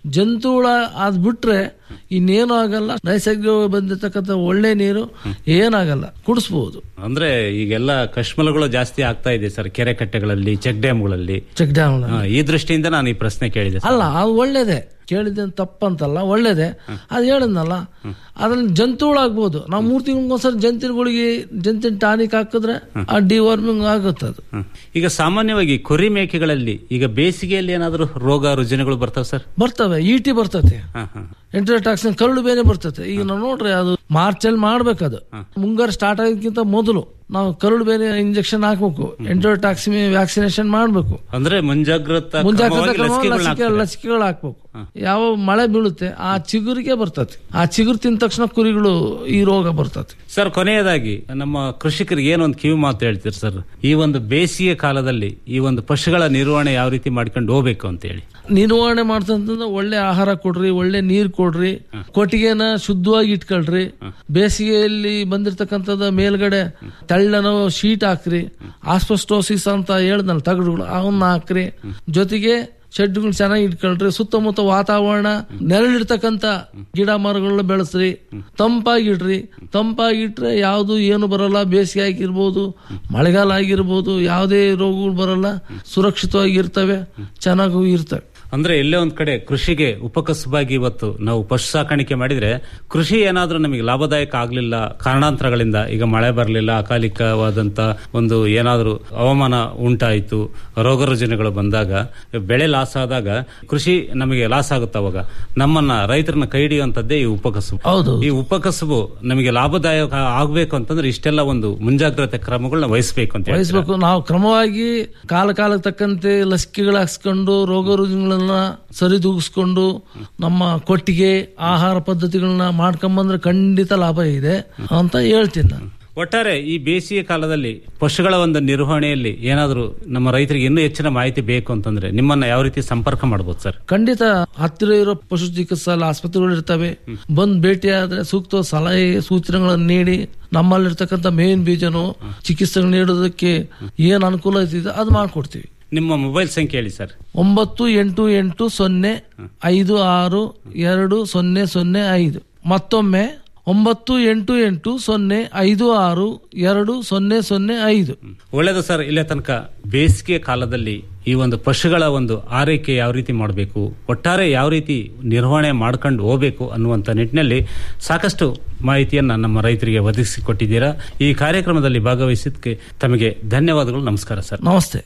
ಜಂತುಹುಳ ಅದ್ ಬಿಟ್ರೆ ಇನ್ನೇನು ಆಗಲ್ಲ ನೈಸರ್ಗಿಕ ಬಂದಿರತಕ್ಕಂಥ ಒಳ್ಳೆ ನೀರು ಏನಾಗಲ್ಲ ಕುಡಿಸ್ಬೋದು ಅಂದ್ರೆ ಈಗೆಲ್ಲ ಕಶ್ಮಲಗಳು ಜಾಸ್ತಿ ಆಗ್ತಾ ಇದೆ ಸರ್ ಕೆರೆ ಕಟ್ಟೆಗಳಲ್ಲಿ ಚೆಕ್ ಡ್ಯಾಮ್ಗಳಲ್ಲಿ ಚೆಕ್ ಡ್ಯಾಮ್ ಹಾ, ಈ ದೃಷ್ಟಿಯಿಂದ ನಾನು ಈ ಪ್ರಶ್ನೆ ಕೇಳಿದೆ ಸರ್. ಅಲ್ಲ ಅದು ಒಳ್ಳೇದೇ ಕೇಳಿದ್ದೆ ತಪ್ಪಂತಲ್ಲ ಒಳ್ಳೇದೇ ಅದು ಹೇಳಿದ್ನಲ್ಲ ಅದ್ರಲ್ಲಿ ಜಂತುಗಳಾಗ್ಬೋದು ನಾವು ಮೂರ್ ತಿಂಗಳಿಗೊಂದ್ಸರಿ ಜಂತಿನಗಳಿಗೆ ಜಂತಿನ ಟಾನಿಕ್ ಹಾಕಿದ್ರೆ ಆ ಡಿವಾರ್ಮಿಂಗ್ ಆಗುತ್ತೆ ಅದು ಹ್ಮ್. ಈಗ ಸಾಮಾನ್ಯವಾಗಿ ಕುರಿ ಮೇಕೆಗಳಲ್ಲಿ ಈಗ ಬೇಸಿಗೆಯಲ್ಲಿ ಏನಾದರೂ ರೋಗ ರುಜಿನಗಳು ಬರ್ತಾವ ಸರ್ ಬರ್ತವೆ ಈಟಿ ಬರ್ತತೆ ಹಾ, ಹಾ. ಎಂಟ್ರೋಟಾಕ್ಸಿನ್ ಕರಳು ಬೇನೆ ಬರ್ತತೆ ಈಗ ನಾವು ನೋಡ್ರಿ ಅದು ಮಾರ್ಚ್ ಅಲ್ಲಿ ಮಾಡ್ಬೇಕದು ಮುಂಗಾರು ಸ್ಟಾರ್ಟ್ ಆಗೋದಕ್ಕಿಂತ ಮೊದಲು ನಾವು ಕರಳು ಬೇನೆ ಇಂಜೆಕ್ಷನ್ ಹಾಕ್ಬೇಕು ಎಂಟ್ರೋಟಾಕ್ಸಿಮಿ ವ್ಯಾಕ್ಸಿನೇಷನ್ ಮಾಡ್ಬೇಕು ಅಂದ್ರೆ ಮುಂಜಾಗ್ರತಾ ಮುಂಜಾಗ್ರತಾ ಕ್ರಮವಾಗಿ ಕ್ರಮ ಲಸಿಕೆಗಳನ್ನ ಲಸಿಕೆ ಹಾಕ್ತಾರೆ. ಲಸಿಕೆಗಳು ಹಾಕ್ಬೇಕು ಯಾವ ಮಳೆ ಬೀಳುತ್ತೆ ಆ ಚಿಗುರಿಗೆ ಬರ್ತತಿ ಆ ಚಿಗುರು ತಿಂದ ತಕ್ಷಣ ಕುರಿಗಳು ಈ ರೋಗ ಬರ್ತತಿ ಸರ್ ಕೊನೆಯದಾಗಿ ನಮ್ಮ ಕೃಷಿಕರಿಗೆ ಏನೊಂದು ಕಿವಿ ಮಾತು ಹೇಳ್ತೀರಿ ಸರ್ ಈ ಒಂದು ಬೇಸಿಗೆ ಕಾಲದಲ್ಲಿ ಈ ಒಂದು ಪಶುಗಳ ನಿರ್ವಹಣೆ ಯಾವ ರೀತಿ ಮಾಡ್ಕೊಂಡು ಹೋಗ್ಬೇಕು ಅಂತ ಹೇಳಿ ನಿರ್ವಹಣೆ ಮಾಡ್ತಂತಂದ್ರೆ ಒಳ್ಳೆ ಆಹಾರ ಕೊಡ್ರಿ ಒಳ್ಳೆ ನೀರ್ ಕೊಡ್ರಿ ಕೊಟ್ಟಿಗೆನ ಶುದ್ಧವಾಗಿ ಇಟ್ಕೊಳ್ರಿ ಬೇಸಿಗೆಯಲ್ಲಿ ಬಂದಿರತಕ್ಕಂಥದ್ದು ಮೇಲ್ಗಡೆ ತೆಳ್ಳನ ಶೀಟ್ ಹಾಕ್ರಿ ಆಸ್ಪಸ್ಟೋಸಿಸ್ ಅಂತ ಹೇಳ್ದಲ್ಲ ತಗಡುಗಳು ಅವನ್ನ ಹಾಕ್ರಿ ಜೊತೆಗೆ ಶೆಡ್ಗಳು ಚೆನ್ನಾಗಿ ಇಟ್ಕೊಳ್ರಿ ಸುತ್ತಮುತ್ತ ವಾತಾವರಣ ನೆರಳಿರ್ತಕ್ಕಂಥ ಗಿಡ ಮರಗಳನ್ನ ಬೆಳೆಸ್ರಿ ತಂಪಾಗಿಡ್ರಿ ತಂಪಾಗಿಟ್ರೆ ಯಾವುದು ಏನು ಬರಲ್ಲ ಬೇಸಿಗೆ ಆಗಿರ್ಬೋದು ಮಳೆಗಾಲ ಆಗಿರ್ಬೋದು ಯಾವುದೇ ರೋಗಗಳು ಬರಲ್ಲ ಸುರಕ್ಷಿತವಾಗಿ ಇರ್ತವೆ ಚೆನ್ನಾಗೂ ಇರ್ತವೆ ಅಂದ್ರೆ ಎಲ್ಲೇ ಒಂದ್ ಕಡೆ ಕೃಷಿಗೆ ಉಪಕಸುಬಾಗಿ ಇವತ್ತು ನಾವು ಪಶು ಸಾಕಾಣಿಕೆ ಮಾಡಿದ್ರೆ ಕೃಷಿ ಏನಾದ್ರೂ ನಮಗೆ ಲಾಭದಾಯಕ ಆಗ್ಲಿಲ್ಲ ಕಾರಣಾಂತರಗಳಿಂದ ಈಗ ಮಳೆ ಬರಲಿಲ್ಲ ಅಕಾಲಿಕವಾದಂತ ಒಂದು ಏನಾದ್ರೂ ಹವಾಮಾನ ಉಂಟಾಯಿತು ರೋಗ ರುಜಿನಗಳು ಬಂದಾಗ ಬೆಳೆ ಲಾಸ್ ಆದಾಗ ಕೃಷಿ ನಮಗೆ ಲಾಸ್ ಆಗುತ್ತೆ ಅವಾಗ ನಮ್ಮನ್ನ ರೈತರನ್ನ ಕೈ ಹಿಡಿಯುವಂತದ್ದೇ ಈ ಉಪಕಸುಬು ಹೌದು ಈ ಉಪಕಸುಬು ನಮಗೆ ಲಾಭದಾಯಕ ಆಗ್ಬೇಕು ಅಂತಂದ್ರೆ ಇಷ್ಟೆಲ್ಲ ಒಂದು ಮುಂಜಾಗ್ರತೆ ಕ್ರಮಗಳನ್ನ ವಹಿಸಬೇಕು ಅಂತ ಹೇಳ್ತೀರಾ? ವಹಿಸ್ಬೇಕು ನಾವು ಕ್ರಮವಾಗಿ ಕಾಲ ಕಾಲಕ್ಕೆ ತಕ್ಕಂತೆ ಲಸಿಕೆಗಳು ಹಾಕ್ಸ್ಕೊಂಡು ರೋಗ ರುಜಿನಗಳನ್ನ ಸರಿದೂಗಿಸ್ಕೊಂಡು ನಮ್ಮ ಕೊಟ್ಟಿಗೆ ಆಹಾರ ಪದ್ಧತಿಗಳನ್ನ ಮಾಡ್ಕೊಂಬಂದ್ರೆ ಖಂಡಿತ ಲಾಭ ಇದೆ ಅಂತ ಹೇಳ್ತೀನಿ ನಾನು ಒಟ್ಟಾರೆ ಈ ಬೇಸಿಗೆ ಕಾಲದಲ್ಲಿ ಪಶುಗಳ ಒಂದು ನಿರ್ವಹಣೆಯಲ್ಲಿ ಏನಾದರೂ ನಮ್ಮ ರೈತರಿಗೆ ಇನ್ನೂ ಹೆಚ್ಚಿನ ಮಾಹಿತಿ ಬೇಕು ಅಂತಂದ್ರೆ ನಿಮ್ಮನ್ನ ಯಾವ ರೀತಿ ಸಂಪರ್ಕ ಮಾಡಬಹುದು ಸರ್ ಖಂಡಿತ ಹತ್ತಿರ ಇರೋ ಪಶು ಚಿಕಿತ್ಸಾ ಆಸ್ಪತ್ರೆಗಳು ಇರ್ತವೆ ಬಂದ್ ಭೇಟಿ ಆದ್ರೆ ಸೂಕ್ತ ಸಲಹೆ ಸೂಚನೆಗಳನ್ನು ನೀಡಿ ನಮ್ಮಲ್ಲಿರ್ತಕ್ಕಂಥ ಮೇವಿನ ಬೀಜನು ಚಿಕಿತ್ಸೆ ನೀಡೋದಕ್ಕೆ ಏನ್ ಅನುಕೂಲ ಐತಿದೆ ಅದು ಮಾಡ್ಕೊಡ್ತೀವಿ ನಿಮ್ಮ ಮೊಬೈಲ್ ಸಂಖ್ಯೆ ಹೇಳಿ ಸರ್ ಒಂಬತ್ತು ಎಂಟು ಎಂಟು ಸೊನ್ನೆ ಐದು ಆರು ಎರಡು ಸೊನ್ನೆ ಸೊನ್ನೆ ಐದು ಮತ್ತೊಮ್ಮೆ ಒಂಬತ್ತು ಎಂಟು ಎಂಟು ಸೊನ್ನೆ ಐದು ಆರು ಎರಡು ಸೊನ್ನೆ ಸೊನ್ನೆ ಐದು ಒಳ್ಳೆಯದು ಸರ್ ಇಲ್ಲೇ ತನಕ ಬೇಸಿಗೆ ಕಾಲದಲ್ಲಿ ಈ ಒಂದು ಪಶುಗಳ ಒಂದು ಆರೈಕೆ ಯಾವ ರೀತಿ ಮಾಡಬೇಕು ಒಟ್ಟಾರೆ ಯಾವ ರೀತಿ ನಿರ್ವಹಣೆ ಮಾಡ್ಕೊಂಡು ಹೋಗ್ಬೇಕು ಅನ್ನುವಂಥ ನಿಟ್ಟಿನಲ್ಲಿ ಸಾಕಷ್ಟು ಮಾಹಿತಿಯನ್ನ ನಮ್ಮ ರೈತರಿಗೆ ಒದಗಿಸಿಕೊಟ್ಟಿದ್ದೀರಾ ಈ ಕಾರ್ಯಕ್ರಮದಲ್ಲಿ ಭಾಗವಹಿಸಿದ್ದಕ್ಕೆ ತಮಗೆ ಧನ್ಯವಾದಗಳು ನಮಸ್ಕಾರ ಸರ್ ನಮಸ್ತೆ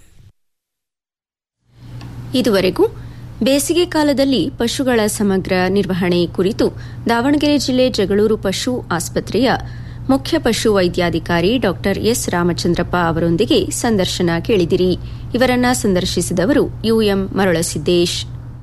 ಇದುವರೆಗೂ ಬೇಸಿಗೆ ಕಾಲದಲ್ಲಿ ಪಶುಗಳ ಸಮಗ್ರ ನಿರ್ವಹಣೆ ಕುರಿತು ದಾವಣಗೆರೆ ಜಿಲ್ಲೆ ಜಗಳೂರು ಪಶು ಆಸ್ಪತ್ರೆಯ ಮುಖ್ಯ ಪಶು ವೈದ್ಯಾಧಿಕಾರಿ ಡಾ ಎಸ್ ರಾಮಚಂದ್ರಪ್ಪ ಅವರೊಂದಿಗೆ ಸಂದರ್ಶನ ಕೇಳಿದಿರಿ ಇವರನ್ನ ಸಂದರ್ಶಿಸಿದವರು ಯುಎಂ ಮರಳಸಿದ್ದೇಶ್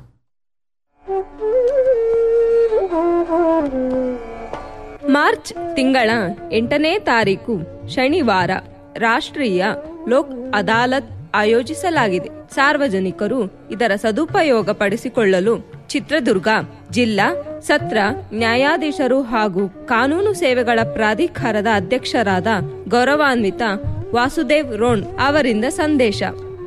ಮಾರ್ಚ್ ತಿಂಗಳ ಎಂಟನೇ ತಾರೀಕು ಶನಿವಾರ ರಾಷ್ಟ್ರೀಯ ಲೋಕ್ ಅದಾಲತ್ ಆಯೋಜಿಸಲಾಗಿದೆ ಸಾರ್ವಜನಿಕರು ಇದರ ಸದುಪಯೋಗ ಪಡಿಸಿಕೊಳ್ಳಲು ಚಿತ್ರದುರ್ಗ ಜಿಲ್ಲಾ ಸತ್ರ ನ್ಯಾಯಾಧೀಶರು ಹಾಗೂ ಕಾನೂನು ಸೇವೆಗಳ ಪ್ರಾಧಿಕಾರದ ಅಧ್ಯಕ್ಷರಾದ ಗೌರವಾನ್ವಿತ ವಾಸುದೇವ್ ರೋಣ್ ಅವರಿಂದ ಸಂದೇಶ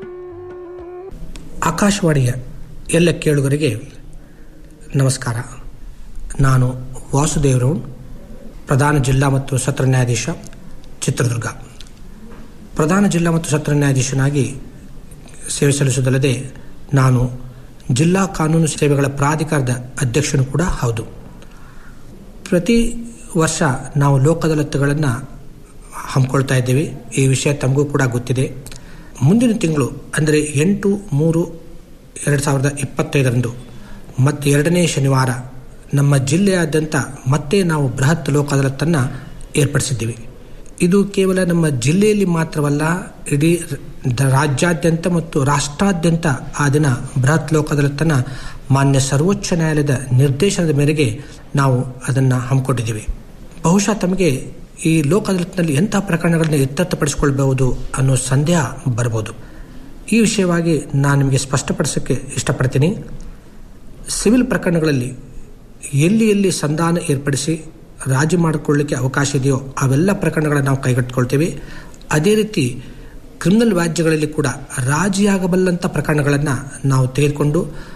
ಆಕಾಶವಾಣಿಯ ಎಲ್ಲ ಕೇಳುಗರಿಗೆ ನಮಸ್ಕಾರ ನಾನು ವಾಸುದೇವ್ ರೌಣ್ ಪ್ರಧಾನ ಜಿಲ್ಲಾ ಮತ್ತು ಸತ್ರ ನ್ಯಾಯಾಧೀಶ ಚಿತ್ರದುರ್ಗ ಪ್ರಧಾನ ಜಿಲ್ಲಾ ಮತ್ತು ಸತ್ರ ನ್ಯಾಯಾಧೀಶನಾಗಿ ಸೇವೆ ಸಲ್ಲಿಸುವುದಲ್ಲದೆ ನಾನು ಜಿಲ್ಲಾ ಕಾನೂನು ಸೇವೆಗಳ ಪ್ರಾಧಿಕಾರದ ಅಧ್ಯಕ್ಷನು ಕೂಡ ಹೌದು ಪ್ರತಿ ವರ್ಷ ನಾವು ಲೋಕ ಅದಾಲತ್ಗಳನ್ನು ಹಮ್ಮಿಕೊಳ್ತಾ ಇದ್ದೇವೆ ಈ ವಿಷಯ ತಮಗೂ ಕೂಡ ಗೊತ್ತಿದೆ ಮುಂದಿನ ತಿಂಗಳು ಅಂದರೆ ಎಂಟು ಮೂರು ಎರಡು ಸಾವಿರದ ಇಪ್ಪತ್ತೈದರಂದು ಮತ್ತು ಎರಡನೇ ಶನಿವಾರ ನಮ್ಮ ಜಿಲ್ಲೆಯಾದ್ಯಂತ ಮತ್ತೆ ನಾವು ಬೃಹತ್ ಲೋಕ ಅದಾಲತ್ತನ್ನು ಏರ್ಪಡಿಸಿದ್ದೀವಿ ಇದು ಕೇವಲ ನಮ್ಮ ಜಿಲ್ಲೆಯಲ್ಲಿ ಮಾತ್ರವಲ್ಲ ಇಡೀ ರ- ರಾಜ್ಯಾದ್ಯಂತ ಮತ್ತು ರಾಷ್ಟ್ರಾದ್ಯಂತ ಆ ದಿನ ಬೃಹತ್ ಲೋಕ ಅದಾಲತ್ತನ್ನು ಮಾನ್ಯ ಸರ್ವೋಚ್ಚ ನ್ಯಾಯಾಲಯದ ನಿರ್ದೇಶನದ ಮೇರೆಗೆ ನಾವು ಅದನ್ನು ಹಮ್ಮಿಕೊಂಡಿದ್ದೀವಿ ಬಹುಶಃ ತಮಗೆ ಈ ಲೋಕ ಅದಾಲತ್ನಲ್ಲಿ ಎಂಥ ಪ್ರಕರಣಗಳನ್ನು ಇತ್ಯರ್ಥಪಡಿಸಿಕೊಳ್ಬಹುದು ಅನ್ನೋ ಸಂದೇಹ ಬರಬಹುದು ಈ ವಿಷಯವಾಗಿ ನಾನು ನಿಮಗೆ ಸ್ಪಷ್ಟಪಡಿಸೋಕ್ಕೆ ಇಷ್ಟಪಡ್ತೀನಿ ಸಿವಿಲ್ ಪ್ರಕರಣಗಳಲ್ಲಿ ಎಲ್ಲಿ ಎಲ್ಲಿ ಸಂಧಾನ ಏರ್ಪಡಿಸಿ ರಾಜಿ ಮಾಡಿಕೊಳ್ಳಿಕ್ಕೆ ಅವಕಾಶ ಇದೆಯೋ ಅವೆಲ್ಲ ಪ್ರಕರಣಗಳನ್ನು ನಾವು ಕೈಗೆತ್ತಿಕೊಳ್ತೇವೆ ಅದೇ ರೀತಿ ಕ್ರಿಮಿನಲ್ ವ್ಯಾಜ್ಯಗಳಲ್ಲಿ ಕೂಡ ರಾಜಿಯಾಗಬಲ್ಲಂಥ ಪ್ರಕರಣಗಳನ್ನು ನಾವು ತೆಗೆದುಕೊಂಡು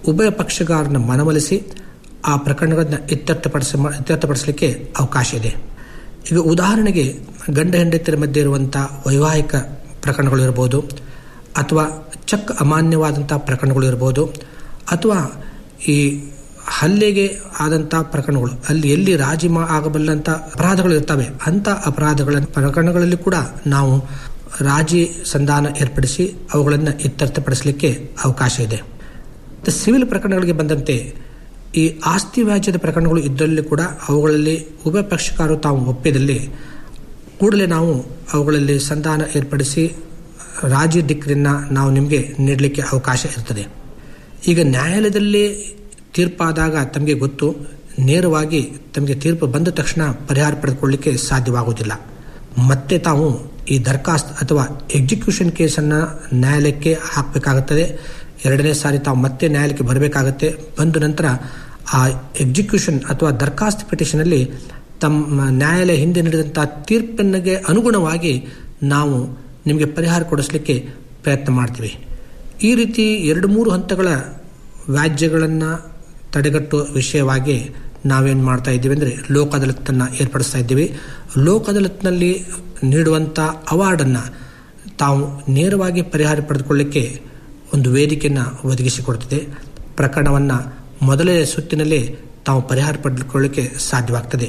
ಉಭಯ ಪಕ್ಷಗಾರನ ಮನವೊಲಿಸಿ ಆ ಪ್ರಕರಣಗಳನ್ನು ಇತ್ಯರ್ಥಪಡಿಸ ಇತ್ಯರ್ಥಪಡಿಸಲಿಕ್ಕೆ ಅವಕಾಶ ಇದೆ ಈಗ ಉದಾಹರಣೆಗೆ ಗಂಡ ಹೆಂಡತಿಯರ ಮಧ್ಯೆ ಇರುವಂಥ ವೈವಾಹಿಕ ಪ್ರಕರಣಗಳು ಇರ್ಬೋದು ಅಥವಾ ಚಕ್ ಅಮಾನ್ಯವಾದಂಥ ಪ್ರಕರಣಗಳು ಇರ್ಬೋದು ಅಥವಾ ಈ ಹಲ್ಲೆಗೆ ಆದಂಥ ಪ್ರಕರಣಗಳು ಅಲ್ಲಿ ಎಲ್ಲಿ ರಾಜಿ ಮಾ ಆಗಬಲ್ಲಂಥ ಅಪರಾಧಗಳು ಇರ್ತವೆ ಅಂಥ ಅಪರಾಧಗಳ ಪ್ರಕರಣಗಳಲ್ಲಿ ಕೂಡ ನಾವು ರಾಜಿ ಸಂಧಾನ ಏರ್ಪಡಿಸಿ ಅವುಗಳನ್ನು ಇತ್ಯರ್ಥಪಡಿಸಲಿಕ್ಕೆ ಅವಕಾಶ ಇದೆ ಮತ್ತು ಸಿವಿಲ್ ಪ್ರಕರಣಗಳಿಗೆ ಬಂದಂತೆ ಈ ಆಸ್ತಿ ವ್ಯಾಜ್ಯದ ಪ್ರಕರಣಗಳು ಇದ್ದಲ್ಲಿ ಕೂಡ ಅವುಗಳಲ್ಲಿ ಉಭಯ ಪಕ್ಷಕಾರರು ತಾವು ಒಪ್ಪಿದಲ್ಲಿ ಕೂಡಲೇ ನಾವು ಅವುಗಳಲ್ಲಿ ಸಂಧಾನ ಏರ್ಪಡಿಸಿ ರಾಜಿ ದಿಕ್ಕನ್ನು ನಾವು ನಿಮಗೆ ನೀಡಲಿಕ್ಕೆ ಅವಕಾಶ ಇರ್ತದೆ ಈಗ ನ್ಯಾಯಾಲಯದಲ್ಲಿ ತೀರ್ಪಾದಾಗ ತಮಗೆ ಗೊತ್ತು ನೇರವಾಗಿ ತಮಗೆ ತೀರ್ಪು ಬಂದ ತಕ್ಷಣ ಪರಿಹಾರ ಪಡೆದುಕೊಳ್ಳಲಿಕ್ಕೆ ಸಾಧ್ಯವಾಗುವುದಿಲ್ಲ ಮತ್ತೆ ತಾವು ಈ ದರ್ಖಾಸ್ತ್ ಅಥವಾ ಎಕ್ಸಿಕ್ಯೂಷನ್ ಕೇಸನ್ನು ನ್ಯಾಯಾಲಯಕ್ಕೆ ಹಾಕಬೇಕಾಗುತ್ತದೆ ಎರಡನೇ ಸಾರಿ ತಾವು ಮತ್ತೆ ನ್ಯಾಯಾಲಯಕ್ಕೆ ಬರಬೇಕಾಗತ್ತೆ ಬಂದ ನಂತರ ಆ ಎಕ್ಸಿಕ್ಯೂಷನ್ ಅಥವಾ ದರ್ಖಾಸ್ತ್ ಪಿಟಿಷನಲ್ಲಿ ತಮ್ಮ ನ್ಯಾಯಾಲಯ ಹಿಂದೆ ನೀಡಿದಂಥ ತೀರ್ಪಿನಿಗೆ ಅನುಗುಣವಾಗಿ ನಾವು ನಿಮಗೆ ಪರಿಹಾರ ಕೊಡಿಸಲಿಕ್ಕೆ ಪ್ರಯತ್ನ ಮಾಡ್ತೀವಿ ಈ ರೀತಿ ಎರಡು ಮೂರು ಹಂತಗಳ ವ್ಯಾಜ್ಯಗಳನ್ನು ತಡೆಗಟ್ಟುವ ವಿಷಯವಾಗಿ ನಾವೇನು ಮಾಡ್ತಾ ಇದ್ದೀವಿ ಅಂದರೆ ಲೋಕ ಅದಾಲತ್ತನ್ನು ಏರ್ಪಡಿಸ್ತಾ ಇದ್ದೀವಿ ಲೋಕ ಅದಾಲತ್ನಲ್ಲಿ ನೀಡುವಂಥ ಅವಾರ್ಡನ್ನು ತಾವು ನೇರವಾಗಿ ಪರಿಹಾರ ಪಡೆದುಕೊಳ್ಳಿಕ್ಕೆ ಒಂದು ವೇದಿಕೆಯನ್ನು ಒದಗಿಸಿಕೊಡ್ತಿದೆ ಪ್ರಕರಣವನ್ನು ಮೊದಲನೇ ಸುತ್ತಿನಲ್ಲೇ ತಾವು ಪರಿಹಾರ ಪಡೆದುಕೊಳ್ಳಿಕ್ಕೆ ಸಾಧ್ಯವಾಗ್ತದೆ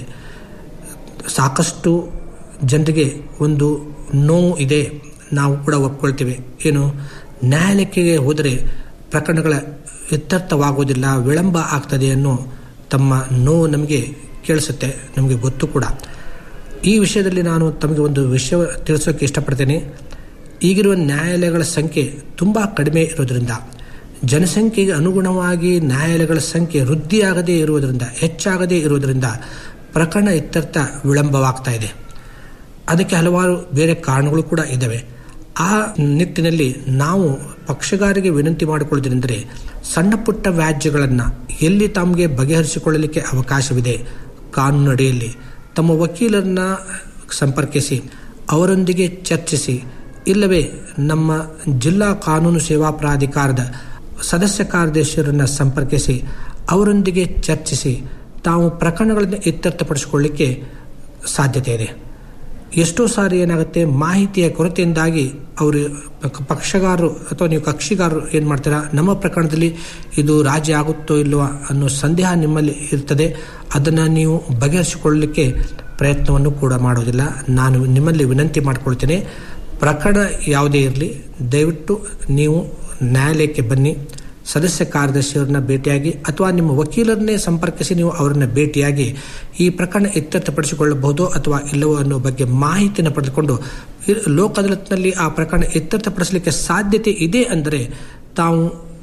ಸಾಕಷ್ಟು ಜನರಿಗೆ ಒಂದು ನೋವು ಇದೆ ನಾವು ಕೂಡ ಒಪ್ಕೊಳ್ತೇವೆ ಏನು ನ್ಯಾಯಾಲಯಕ್ಕೆ ಹೋದರೆ ಪ್ರಕರಣಗಳ ಇತ್ಯರ್ಥವಾಗುವುದಿಲ್ಲ ವಿಳಂಬ ಆಗ್ತದೆ ಅನ್ನೋ ತಮ್ಮ ನೋವು ನಮಗೆ ಕೇಳಿಸುತ್ತೆ ನಮಗೆ ಗೊತ್ತು ಕೂಡ ಈ ವಿಷಯದಲ್ಲಿ ನಾನು ತಮಗೆ ಒಂದು ವಿಷಯ ತಿಳಿಸೋಕೆ ಇಷ್ಟಪಡ್ತೇನೆ ಈಗಿರುವ ನ್ಯಾಯಾಲಯಗಳ ಸಂಖ್ಯೆ ತುಂಬ ಕಡಿಮೆ ಇರೋದರಿಂದ ಜನಸಂಖ್ಯೆಗೆ ಅನುಗುಣವಾಗಿ ನ್ಯಾಯಾಲಯಗಳ ಸಂಖ್ಯೆ ವೃದ್ಧಿಯಾಗದೇ ಇರುವುದರಿಂದ ಹೆಚ್ಚಾಗದೇ ಇರುವುದರಿಂದ ಪ್ರಕರಣ ಇತ್ಯರ್ಥ ವಿಳಂಬವಾಗ್ತಾ ಇದೆ ಅದಕ್ಕೆ ಹಲವಾರು ಬೇರೆ ಕಾರಣಗಳು ಕೂಡ ಇದ್ದಾವೆ ಆ ನಿಟ್ಟಿನಲ್ಲಿ ನಾವು ಪಕ್ಷಗಾರಿಗೆ ವಿನಂತಿ ಮಾಡಿಕೊಳ್ಳುವುದೆಂದರೆ ಸಣ್ಣ ಪುಟ್ಟ ವ್ಯಾಜ್ಯಗಳನ್ನು ಎಲ್ಲಿ ತಮಗೆ ಬಗೆಹರಿಸಿಕೊಳ್ಳಲಿಕ್ಕೆ ಅವಕಾಶವಿದೆ ಕಾನೂನಡಿಯಲ್ಲಿ ತಮ್ಮ ವಕೀಲರನ್ನ ಸಂಪರ್ಕಿಸಿ ಅವರೊಂದಿಗೆ ಚರ್ಚಿಸಿ ಇಲ್ಲವೇ ನಮ್ಮ ಜಿಲ್ಲಾ ಕಾನೂನು ಸೇವಾ ಪ್ರಾಧಿಕಾರದ ಸದಸ್ಯ ಕಾರ್ಯದರ್ಶಿಯರನ್ನು ಸಂಪರ್ಕಿಸಿ ಅವರೊಂದಿಗೆ ಚರ್ಚಿಸಿ ತಾವು ಪ್ರಕರಣಗಳನ್ನು ಇತ್ಯರ್ಥಪಡಿಸಿಕೊಳ್ಳಿಕ್ಕೆ ಸಾಧ್ಯತೆ ಇದೆ ಎಷ್ಟೋ ಸಾರಿ ಏನಾಗುತ್ತೆ ಮಾಹಿತಿಯ ಕೊರತೆಯಿಂದಾಗಿ ಅವರು ಪಕ್ಷಗಾರರು ಅಥವಾ ನೀವು ಕಕ್ಷಿಗಾರರು ಏನು ಮಾಡ್ತೀರಾ ನಮ್ಮ ಪ್ರಕರಣದಲ್ಲಿ ಇದು ರಾಜಿ ಆಗುತ್ತೋ ಇಲ್ಲವೋ ಅನ್ನೋ ಸಂದೇಹ ನಿಮ್ಮಲ್ಲಿ ಇರ್ತದೆ ಅದನ್ನು ನೀವು ಬಗೆಹರಿಸಿಕೊಳ್ಳಲಿಕ್ಕೆ ಪ್ರಯತ್ನವನ್ನು ಕೂಡ ಮಾಡೋದಿಲ್ಲ ನಾನು ನಿಮ್ಮಲ್ಲಿ ವಿನಂತಿ ಮಾಡಿಕೊಳ್ತೇನೆ ಪ್ರಕರಣ ಯಾವುದೇ ಇರಲಿ ದಯವಿಟ್ಟು ನೀವು ನ್ಯಾಯಾಲಯಕ್ಕೆ ಬನ್ನಿ ಸದಸ್ಯ ಕಾರ್ಯದರ್ಶಿಯವರನ್ನ ಭೇಟಿಯಾಗಿ ಅಥವಾ ನಿಮ್ಮ ವಕೀಲರನ್ನೇ ಸಂಪರ್ಕಿಸಿ ನೀವು ಅವರನ್ನ ಭೇಟಿಯಾಗಿ ಈ ಪ್ರಕರಣ ಇತ್ಯರ್ಥಪಡಿಸಿಕೊಳ್ಳಬಹುದು ಅಥವಾ ಇಲ್ಲವೋ ಅನ್ನೋ ಬಗ್ಗೆ ಮಾಹಿತಿಯನ್ನು ಪಡೆದುಕೊಂಡು ಲೋಕ ಅದಾಲತ್ನಲ್ಲಿ ಆ ಪ್ರಕರಣ ಇತ್ಯರ್ಥಪಡಿಸಲಿಕ್ಕೆ ಸಾಧ್ಯತೆ ಇದೆ ಅಂದರೆ ತಾವು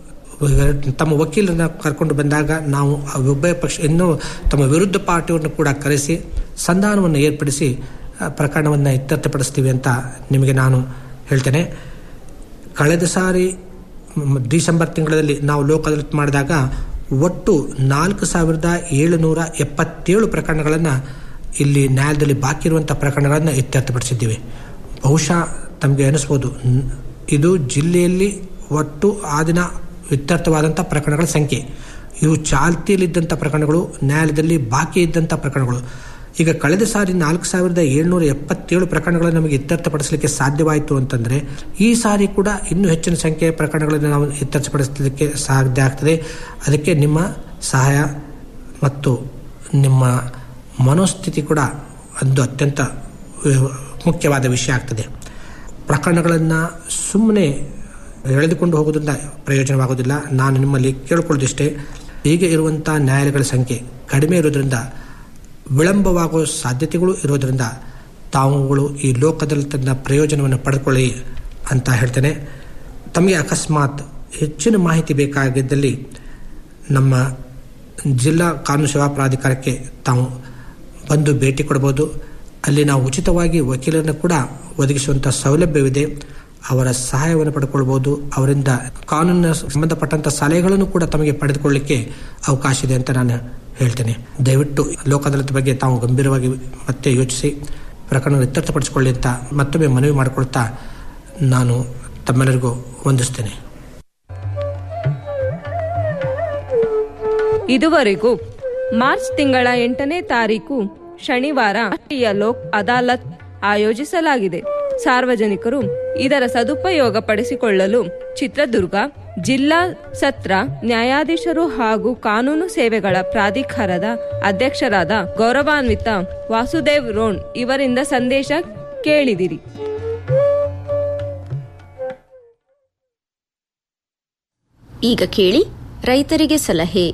ತಮ್ಮ ವಕೀಲರನ್ನ ಕರ್ಕೊಂಡು ಬಂದಾಗ ನಾವು ಉಭಯ ಪಕ್ಷ ಇನ್ನೂ ತಮ್ಮ ವಿರುದ್ಧ ಪಾರ್ಟಿಯವ್ರನ್ನ ಕೂಡ ಕರೆಸಿ ಸಂಧಾನವನ್ನು ಏರ್ಪಡಿಸಿ ಪ್ರಕರಣವನ್ನು ಇತ್ಯರ್ಥಪಡಿಸ್ತೀವಿ ಅಂತ ನಿಮಗೆ ನಾನು ಹೇಳ್ತೇನೆ ಕಳೆದ ಸಾರಿ ಡಿಸೆಂಬರ್ ತಿಂಗಳಲ್ಲಿ ನಾವು ಲೋಕ ಅದಾಲತ್ ಮಾಡಿದಾಗ ಒಟ್ಟು ನಾಲ್ಕು ಸಾವಿರದ ಏಳುನೂರ ಎಪ್ಪತ್ತೇಳು ಪ್ರಕರಣಗಳನ್ನು ಇಲ್ಲಿ ನ್ಯಾಯಾಲಯದಲ್ಲಿ ಬಾಕಿ ಇರುವಂಥ ಪ್ರಕರಣಗಳನ್ನು ಇತ್ಯರ್ಥಪಡಿಸಿದ್ದೀವಿ ಬಹುಶಃ ತಮಗೆ ಅನಿಸ್ಬೋದು ಇದು ಜಿಲ್ಲೆಯಲ್ಲಿ ಒಟ್ಟು ಆ ದಿನ ಇತ್ಯರ್ಥವಾದಂಥ ಪ್ರಕರಣಗಳ ಸಂಖ್ಯೆ ಇವು ಚಾಲ್ತಿಯಲ್ಲಿದ್ದಂಥ ಪ್ರಕರಣಗಳು ನ್ಯಾಯಾಲಯದಲ್ಲಿ ಬಾಕಿ ಇದ್ದಂಥ ಪ್ರಕರಣಗಳು ಈಗ ಕಳೆದ ಸಾರಿ ನಾಲ್ಕು ಸಾವಿರದ ಏಳ್ನೂರ ಎಪ್ಪತ್ತೇಳು ಪ್ರಕರಣಗಳನ್ನು ನಮಗೆ ಇತ್ಯರ್ಥಪಡಿಸಲಿಕ್ಕೆ ಸಾಧ್ಯವಾಯಿತು ಅಂತಂದರೆ ಈ ಸಾರಿ ಕೂಡ ಇನ್ನೂ ಹೆಚ್ಚಿನ ಸಂಖ್ಯೆಯ ಪ್ರಕರಣಗಳನ್ನು ನಾವು ಇತ್ಯರ್ಥಪಡಿಸಲಿಕ್ಕೆ ಸಾಧ್ಯ ಆಗ್ತದೆ ಅದಕ್ಕೆ ನಿಮ್ಮ ಸಹಾಯ ಮತ್ತು ನಿಮ್ಮ ಮನೋಸ್ಥಿತಿ ಕೂಡ ಒಂದು ಅತ್ಯಂತ ಮುಖ್ಯವಾದ ವಿಷಯ ಆಗ್ತದೆ ಪ್ರಕರಣಗಳನ್ನು ಸುಮ್ಮನೆ ಎಳೆದುಕೊಂಡು ಹೋಗೋದ್ರಿಂದ ಪ್ರಯೋಜನವಾಗೋದಿಲ್ಲ ನಾನು ನಿಮ್ಮಲ್ಲಿ ಕೇಳಿಕೊಳ್ಳೋದಿಷ್ಟೇ ಈಗ ಇರುವಂಥ ನ್ಯಾಯಾಲಯಗಳ ಸಂಖ್ಯೆ ಕಡಿಮೆ ಇರೋದ್ರಿಂದ ವಿಳಂಬವಾಗುವ ಸಾಧ್ಯತೆಗಳು ಇರೋದರಿಂದ ತಾವುಗಳು ಈ ಲೋಕದಲ್ಲಿ ತನ್ನ ಪ್ರಯೋಜನವನ್ನು ಪಡೆದುಕೊಳ್ಳಿ ಅಂತ ಹೇಳ್ತೇನೆ ತಮಗೆ ಅಕಸ್ಮಾತ್ ಹೆಚ್ಚಿನ ಮಾಹಿತಿ ಬೇಕಾಗಿದ್ದಲ್ಲಿ ನಮ್ಮ ಜಿಲ್ಲಾ ಕಾನೂನು ಸೇವಾ ಪ್ರಾಧಿಕಾರಕ್ಕೆ ತಾವು ಬಂದು ಭೇಟಿ ಕೊಡಬಹುದು ಅಲ್ಲಿ ನಾವು ಉಚಿತವಾಗಿ ವಕೀಲರನ್ನು ಕೂಡ ಒದಗಿಸುವಂಥ ಸೌಲಭ್ಯವಿದೆ ಅವರ ಸಹಾಯವನ್ನು ಪಡ್ಕೊಳ್ಬೋದು ಅವರಿಂದ ಕಾನೂನಿನ ಸಂಬಂಧಪಟ್ಟಂಥ ಸಲಹೆಗಳನ್ನು ಕೂಡ ತಮಗೆ ಪಡೆದುಕೊಳ್ಳಿಕ್ಕೆ ಅವಕಾಶ ಇದೆ ಅಂತ ನಾನು ಹೇಳ್ತೇನೆ ದಯವಿಟ್ಟು ಲೋಕ ಅದಾಲತ್ ಬಗ್ಗೆ ತಾವು ಗಂಭೀರವಾಗಿ ಮತ್ತೆ ಯೋಚಿಸಿ ಪ್ರಕರಣ ಇತ್ಯರ್ಥಪಡಿಸಿಕೊಳ್ಳಿ ಅಂತ ಮತ್ತೊಮ್ಮೆ ಮನವಿ ಮಾಡಿಕೊಳ್ತಾ ನಾನು ತಮ್ಮೆಲ್ಲರಿಗೂ ವಂದಿಸ್ತೇನೆ ಇದುವರೆಗೂ ಮಾರ್ಚ್ ತಿಂಗಳ ಎಂಟನೇ ತಾರೀಕು ಶನಿವಾರ ರಾಷ್ಟ್ರೀಯ ಲೋಕ್ ಅದಾಲತ್ ಆಯೋಜಿಸಲಾಗಿದೆ ಸಾರ್ವಜನಿಕರು ಇದರ ಸದುಪಯೋಗ ಪಡಿಸಿಕೊಳ್ಳಲು ಚಿತ್ರದುರ್ಗ ಜಿಲ್ಲಾ ಸತ್ರ ನ್ಯಾಯಾಧೀಶರು ಹಾಗೂ ಕಾನೂನು ಸೇವೆಗಳ ಪ್ರಾಧಿಕಾರದ ಅಧ್ಯಕ್ಷರಾದ ಗೌರವಾನ್ವಿತ ವಾಸುದೇವ್ ರೋಣ್ ಇವರಿಂದ ಸಂದೇಶ ಕೇಳಿದಿರಿ ಈಗ ಕೇಳಿ ರೈತರಿಗೆ ಸಲಹೆ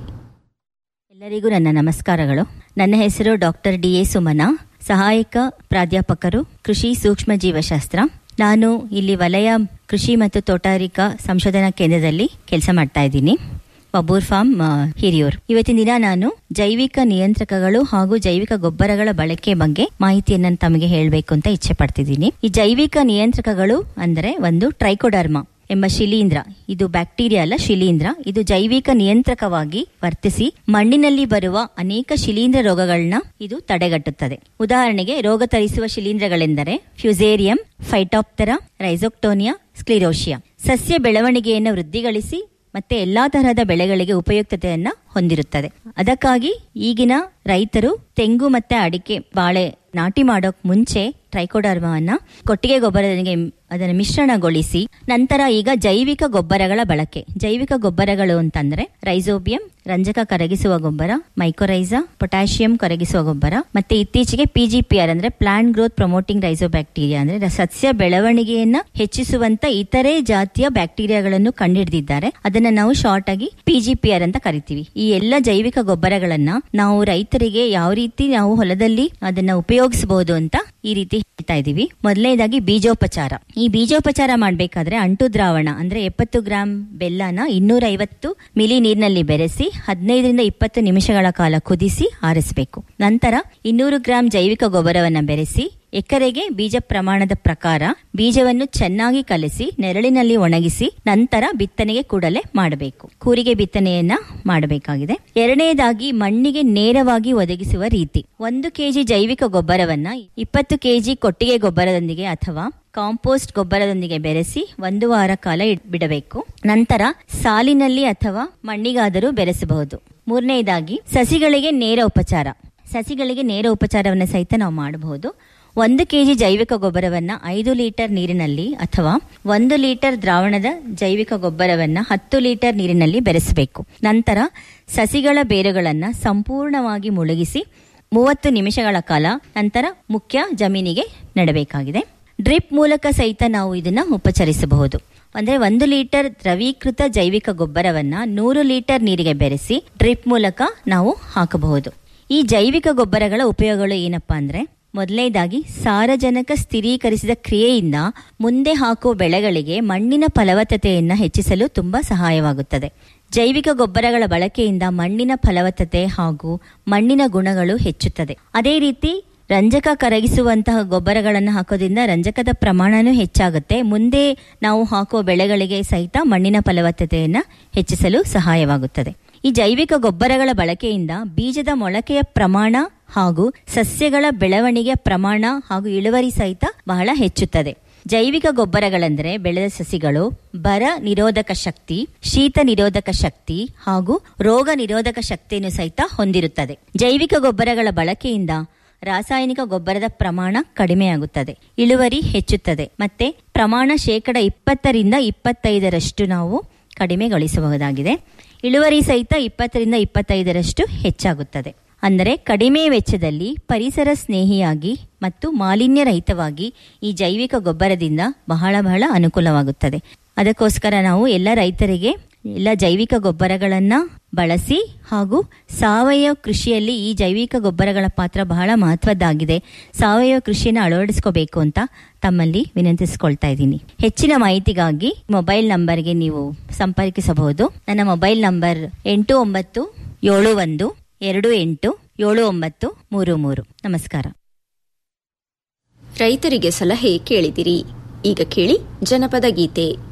ಎಲ್ಲರಿಗೂ ನನ್ನ ನಮಸ್ಕಾರಗಳು ನನ್ನ ಹೆಸರು ಡಾಕ್ಟರ್ ಡಿ ಎ ಸುಮನ ಸಹಾಯಕ ಪ್ರಾಧ್ಯಾಪಕರು ಕೃಷಿ ಸೂಕ್ಷ್ಮ ಜೀವಶಾಸ್ತ್ರ ನಾನು ಇಲ್ಲಿ ವಲಯ ಕೃಷಿ ಮತ್ತು ತೋಟಗಾರಿಕಾ ಸಂಶೋಧನಾ ಕೇಂದ್ರದಲ್ಲಿ ಕೆಲಸ ಮಾಡ್ತಾ ಇದ್ದೀನಿ ಬಬೂರ್ ಫಾರ್ಮ್ ಆ, ಹಿರಿಯೂರ್ ಇವತ್ತಿನ ದಿನ ನಾನು ಜೈವಿಕ ನಿಯಂತ್ರಕಗಳು ಹಾಗೂ ಜೈವಿಕ ಗೊಬ್ಬರಗಳ ಬಳಕೆ ಬಗ್ಗೆ ಮಾಹಿತಿಯನ್ನು ತಮಗೆ ಹೇಳಬೇಕು ಅಂತ ಇಚ್ಛೆ ಪಡ್ತಿದ್ದೀನಿ ಈ ಜೈವಿಕ ನಿಯಂತ್ರಕಗಳು ಅಂದರೆ ಒಂದು ಟ್ರೈಕೋಡರ್ಮಾ ಎಂಬ ಶಿಲೀಂಧ್ರ ಇದು ಬ್ಯಾಕ್ಟೀರಿಯಾ ಅಲ್ಲ ಶಿಲೀಂಧ್ರ ಇದು ಜೈವಿಕ ನಿಯಂತ್ರಕವಾಗಿ ವರ್ತಿಸಿ ಮಣ್ಣಿನಲ್ಲಿ ಬರುವ ಅನೇಕ ಶಿಲೀಂಧ್ರ ರೋಗಗಳನ್ನ ಇದು ತಡೆಗಟ್ಟುತ್ತದೆ ಉದಾಹರಣೆಗೆ ರೋಗ ತರಿಸುವ ಶಿಲೀಂಧ್ರಗಳೆಂದರೆ ಫ್ಯುಸೇರಿಯಂ ಫೈಟಾಪ್ಟರಾ ರೈಸೋಕ್ಟೋನಿಯಾ ಸ್ಕ್ಲಿರೋಶಿಯಾ ಸಸ್ಯ ಬೆಳವಣಿಗೆಯನ್ನು ವೃದ್ಧಿಗೊಳಿಸಿ ಮತ್ತೆ ಎಲ್ಲಾ ತರಹದ ಬೆಳೆಗಳಿಗೆ ಉಪಯುಕ್ತತೆಯನ್ನ ಹೊಂದಿರುತ್ತದೆ ಅದಕ್ಕಾಗಿ ಈಗಿನ ರೈತರು ತೆಂಗು ಮತ್ತೆ ಅಡಿಕೆ ಬಾಳೆ ನಾಟಿ ಮಾಡೋಕ್ ಮುಂಚೆ ಟ್ರೈಕೋಡರ್ಮವನ್ನ ಕೊಟ್ಟಿಗೆ ಗೊಬ್ಬರದೊಂದಿಗೆ ಅದನ್ನು ಮಿಶ್ರಣಗೊಳಿಸಿ ನಂತರ ಈಗ ಜೈವಿಕ ಗೊಬ್ಬರಗಳ ಬಳಕೆ ಜೈವಿಕ ಗೊಬ್ಬರಗಳು ಅಂತಂದ್ರೆ ರೈಸೋಬಿಯಂ ರಂಜಕ ಕರಗಿಸುವ ಗೊಬ್ಬರ ಮೈಕೋರೈಸಾ ಪೊಟ್ಯಾಷಿಯಂ ಕರಗಿಸುವ ಗೊಬ್ಬರ ಮತ್ತೆ ಇತ್ತೀಚೆಗೆ ಪಿಜಿಪಿಆರ್ ಅಂದ್ರೆ ಪ್ಲಾಂಟ್ ಗ್ರೋತ್ ಪ್ರಮೋಟಿಂಗ್ ರೈಸೋಬ್ಯಾಕ್ಟೀರಿಯಾ ಅಂದ್ರೆ ರ- ಸಸ್ಯ ಬೆಳವಣಿಗೆಯನ್ನ ಹೆಚ್ಚಿಸುವಂತ ಇತರೆ ಜಾತಿಯ ಬ್ಯಾಕ್ಟೀರಿಯಾಗಳನ್ನು ಕಂಡುಹಿಡಿದಿದ್ದಾರೆ ಅದನ್ನ ನಾವು ಶಾರ್ಟ್ ಆಗಿ ಪಿಜಿಪಿಆರ್ ಅಂತ ಕರಿತೀವಿ ಈ ಎಲ್ಲ ಜೈವಿಕ ಗೊಬ್ಬರಗಳನ್ನ ನಾವು ರೈತರಿಗೆ ಯಾವ ರೀತಿ ನಾವು ಹೊಲದಲ್ಲಿ ಅದನ್ನ ಉಪಯೋಗಿಸಬಹುದು ಅಂತ ಈ ರೀತಿ ಹೇಳ್ತಾ ಇದೀವಿ ಮೊದಲನೇದಾಗಿ ಬೀಜೋಪಚಾರ ಈ ಬೀಜೋಪಚಾರ ಮಾಡ್ಬೇಕಾದ್ರೆ ಅಂಟು ದ್ರಾವಣ ಅಂದ್ರೆ ಎಪ್ಪತ್ತು ಗ್ರಾಂ ಬೆಲ್ಲನ ಇನ್ನೂರ ಐವತ್ತು ಮಿಲಿ ನೀರಿನಲ್ಲಿ ಬೆರೆಸಿ ಹದಿನೈದರಿಂದ ಇಪ್ಪತ್ತು ನಿಮಿಷಗಳ ಕಾಲ ಕುದಿಸಿ ಆರಿಸಬೇಕು ನಂತರ ಇನ್ನೂರು ಗ್ರಾಂ ಜೈವಿಕ ಗೊಬ್ಬರವನ್ನ ಬೆರೆಸಿ ಎಕರೆಗೆ ಬೀಜ ಪ್ರಮಾಣದ ಪ್ರಕಾರ ಬೀಜವನ್ನು ಚೆನ್ನಾಗಿ ಕಲಸಿ ನೆರಳಿನಲ್ಲಿ ಒಣಗಿಸಿ ನಂತರ ಬಿತ್ತನೆಗೆ ಕೂಡಲೇ ಮಾಡಬೇಕು ಕೂರಿಗೆ ಬಿತ್ತನೆಯನ್ನ ಮಾಡಬೇಕಾಗಿದೆ ಎರಡನೇದಾಗಿ ಮಣ್ಣಿಗೆ ನೇರವಾಗಿ ಒದಗಿಸುವ ರೀತಿ ಒಂದು ಕೆಜಿ ಜೈವಿಕ ಗೊಬ್ಬರವನ್ನ ಇಪ್ಪತ್ತು ಕೆಜಿ ಕೊಟ್ಟಿಗೆ ಗೊಬ್ಬರದೊಂದಿಗೆ ಅಥವಾ ಕಾಂಪೋಸ್ಟ್ ಗೊಬ್ಬರದೊಂದಿಗೆ ಬೆರೆಸಿ ಒಂದು ವಾರ ಕಾಲ ಇಡ್- ಬಿಡಬೇಕು ನಂತರ ಸಾಲಿನಲ್ಲಿ ಅಥವಾ ಮಣ್ಣಿಗಾದರೂ ಬೆರೆಸಬಹುದು ಮೂರನೇದಾಗಿ ಸಸಿಗಳಿಗೆ ನೇರ ಉಪಚಾರ ಸಸಿಗಳಿಗೆ ನೇರ ಉಪಚಾರವನ್ನು ಸಹಿತ ನಾವು ಮಾಡಬಹುದು ಒಂದು ಕೆಜಿ ಜೈವಿಕ ಗೊಬ್ಬರವನ್ನ ಐದು ಲೀಟರ್ ನೀರಿನಲ್ಲಿ ಅಥವಾ ಒಂದು ಲೀಟರ್ ದ್ರಾವಣದ ಜೈವಿಕ ಗೊಬ್ಬರವನ್ನ ಹತ್ತು ಲೀಟರ್ ನೀರಿನಲ್ಲಿ ಬೆರೆಸಬೇಕು ನಂತರ ಸಸಿಗಳ ಬೇರುಗಳನ್ನ ಸಂಪೂರ್ಣವಾಗಿ ಮುಳುಗಿಸಿ ಮೂವತ್ತು ನಿಮಿಷಗಳ ಕಾಲ ನಂತರ ಮುಖ್ಯ ಜಮೀನಿಗೆ ನೆಡಬೇಕಾಗಿದೆ ಡ್ರಿಪ್ ಮೂಲಕ ಸಹಿತ ನಾವು ಇದನ್ನ ಉಪಚರಿಸಬಹುದು ಅಂದ್ರೆ ಒಂದು ಲೀಟರ್ ದ್ರವೀಕೃತ ಜೈವಿಕ ಗೊಬ್ಬರವನ್ನ ನೂರು ಲೀಟರ್ ನೀರಿಗೆ ಬೆರೆಸಿ ಡ್ರಿಪ್ ಮೂಲಕ ನಾವು ಹಾಕಬಹುದು ಈ ಜೈವಿಕ ಗೊಬ್ಬರಗಳ ಉಪಯೋಗಗಳು ಏನಪ್ಪಾ ಅಂದ್ರೆ ಮೊದಲನೇದಾಗಿ ಸಾರಜನಕ ಸ್ಥಿರೀಕರಿಸಿದ ಕ್ರಿಯೆಯಿಂದ ಮುಂದೆ ಹಾಕುವ ಬೆಳೆಗಳಿಗೆ ಮಣ್ಣಿನ ಫಲವತ್ತತೆಯನ್ನು ಹೆಚ್ಚಿಸಲು ತುಂಬಾ ಸಹಾಯವಾಗುತ್ತದೆ ಜೈವಿಕ ಗೊಬ್ಬರಗಳ ಬಳಕೆಯಿಂದ ಮಣ್ಣಿನ ಫಲವತ್ತತೆ ಹಾಗೂ ಮಣ್ಣಿನ ಗುಣಗಳು ಹೆಚ್ಚುತ್ತದೆ ಅದೇ ರೀತಿ ರಂಜಕ ಕರಗಿಸುವಂತಹ ಗೊಬ್ಬರಗಳನ್ನು ಹಾಕೋದ್ರಿಂದ ರಂಜಕದ ಪ್ರಮಾಣನೂ ಹೆಚ್ಚಾಗುತ್ತೆ ಮುಂದೆ ನಾವು ಹಾಕುವ ಬೆಳೆಗಳಿಗೆ ಸಹಿತ ಮಣ್ಣಿನ ಫಲವತ್ತತೆಯನ್ನು ಹೆಚ್ಚಿಸಲು ಸಹಾಯವಾಗುತ್ತದೆ ಈ ಜೈವಿಕ ಗೊಬ್ಬರಗಳ ಬಳಕೆಯಿಂದ ಬೀಜದ ಮೊಳಕೆಯ ಪ್ರಮಾಣ ಹಾಗೂ ಸಸ್ಯಗಳ ಬೆಳವಣಿಗೆಯ ಪ್ರಮಾಣ ಹಾಗೂ ಇಳುವರಿ ಸಹಿತ ಬಹಳ ಹೆಚ್ಚುತ್ತದೆ ಜೈವಿಕ ಗೊಬ್ಬರಗಳೆಂದರೆ ಬೆಳೆದ ಸಸಿಗಳು ಬರ ನಿರೋಧಕ ಶಕ್ತಿ ಶೀತ ನಿರೋಧಕ ಶಕ್ತಿ ಹಾಗೂ ರೋಗ ನಿರೋಧಕ ಶಕ್ತಿಯನ್ನು ಸಹಿತ ಹೊಂದಿರುತ್ತದೆ ಜೈವಿಕ ಗೊಬ್ಬರಗಳ ಬಳಕೆಯಿಂದ ರಾಸಾಯನಿಕ ಗೊಬ್ಬರದ ಪ್ರಮಾಣ ಕಡಿಮೆಯಾಗುತ್ತದೆ ಇಳುವರಿ ಹೆಚ್ಚುತ್ತದೆ ಮತ್ತೆ ಪ್ರಮಾಣ ಶೇಕಡ ಇಪ್ಪತ್ತರಿಂದ ಇಪ್ಪತ್ತೈದರಷ್ಟು ನಾವು ಕಡಿಮೆಗೊಳಿಸಬಹುದಾಗಿದೆ ಇಳುವರಿ ಸಹಿತ ಇಪ್ಪತ್ತರಿಂದ ಇಪ್ಪತ್ತೈದರಷ್ಟು ಹೆಚ್ಚಾಗುತ್ತದೆ ಅಂದರೆ ಕಡಿಮೆ ವೆಚ್ಚದಲ್ಲಿ ಪರಿಸರ ಸ್ನೇಹಿಯಾಗಿ ಮತ್ತು ಮಾಲಿನ್ಯ ರಹಿತವಾಗಿ ಈ ಜೈವಿಕ ಗೊಬ್ಬರದಿಂದ ಬಹಳ ಬಹಳ ಅನುಕೂಲವಾಗುತ್ತದೆ ಅದಕ್ಕೋಸ್ಕರ ನಾವು ಎಲ್ಲ ರೈತರಿಗೆ ಎಲ್ಲ ಜೈವಿಕ ಗೊಬ್ಬರಗಳನ್ನ ಬಳಸಿ ಹಾಗೂ ಸಾವಯವ ಕೃಷಿಯಲ್ಲಿ ಈ ಜೈವಿಕ ಗೊಬ್ಬರಗಳ ಪಾತ್ರ ಬಹಳ ಮಹತ್ವದ್ದಾಗಿದೆ ಸಾವಯವ ಕೃಷಿಯನ್ನು ಅಳವಡಿಸ್ಕೋಬೇಕು ಅಂತ ತಮ್ಮಲ್ಲಿ ವಿನಂತಿಸಿಕೊಳ್ತಾ ಇದ್ದೀನಿ ಹೆಚ್ಚಿನ ಮಾಹಿತಿಗಾಗಿ ಮೊಬೈಲ್ ನಂಬರ್ಗೆ ನೀವು ಸಂಪರ್ಕಿಸಬಹುದು ನನ್ನ ಮೊಬೈಲ್ ನಂಬರ್ ಎಂಟು ಒಂಬತ್ತು ಏಳು ಒಂದು ಎರಡು ಎಂಟು ಏಳು ಒಂಬತ್ತು ಮೂರು ಮೂರು ನಮಸ್ಕಾರ ರೈತರಿಗೆ ಸಲಹೆ ಕೇಳಿದಿರಿ ಈಗ ಕೇಳಿ ಜನಪದ ಗೀತೆ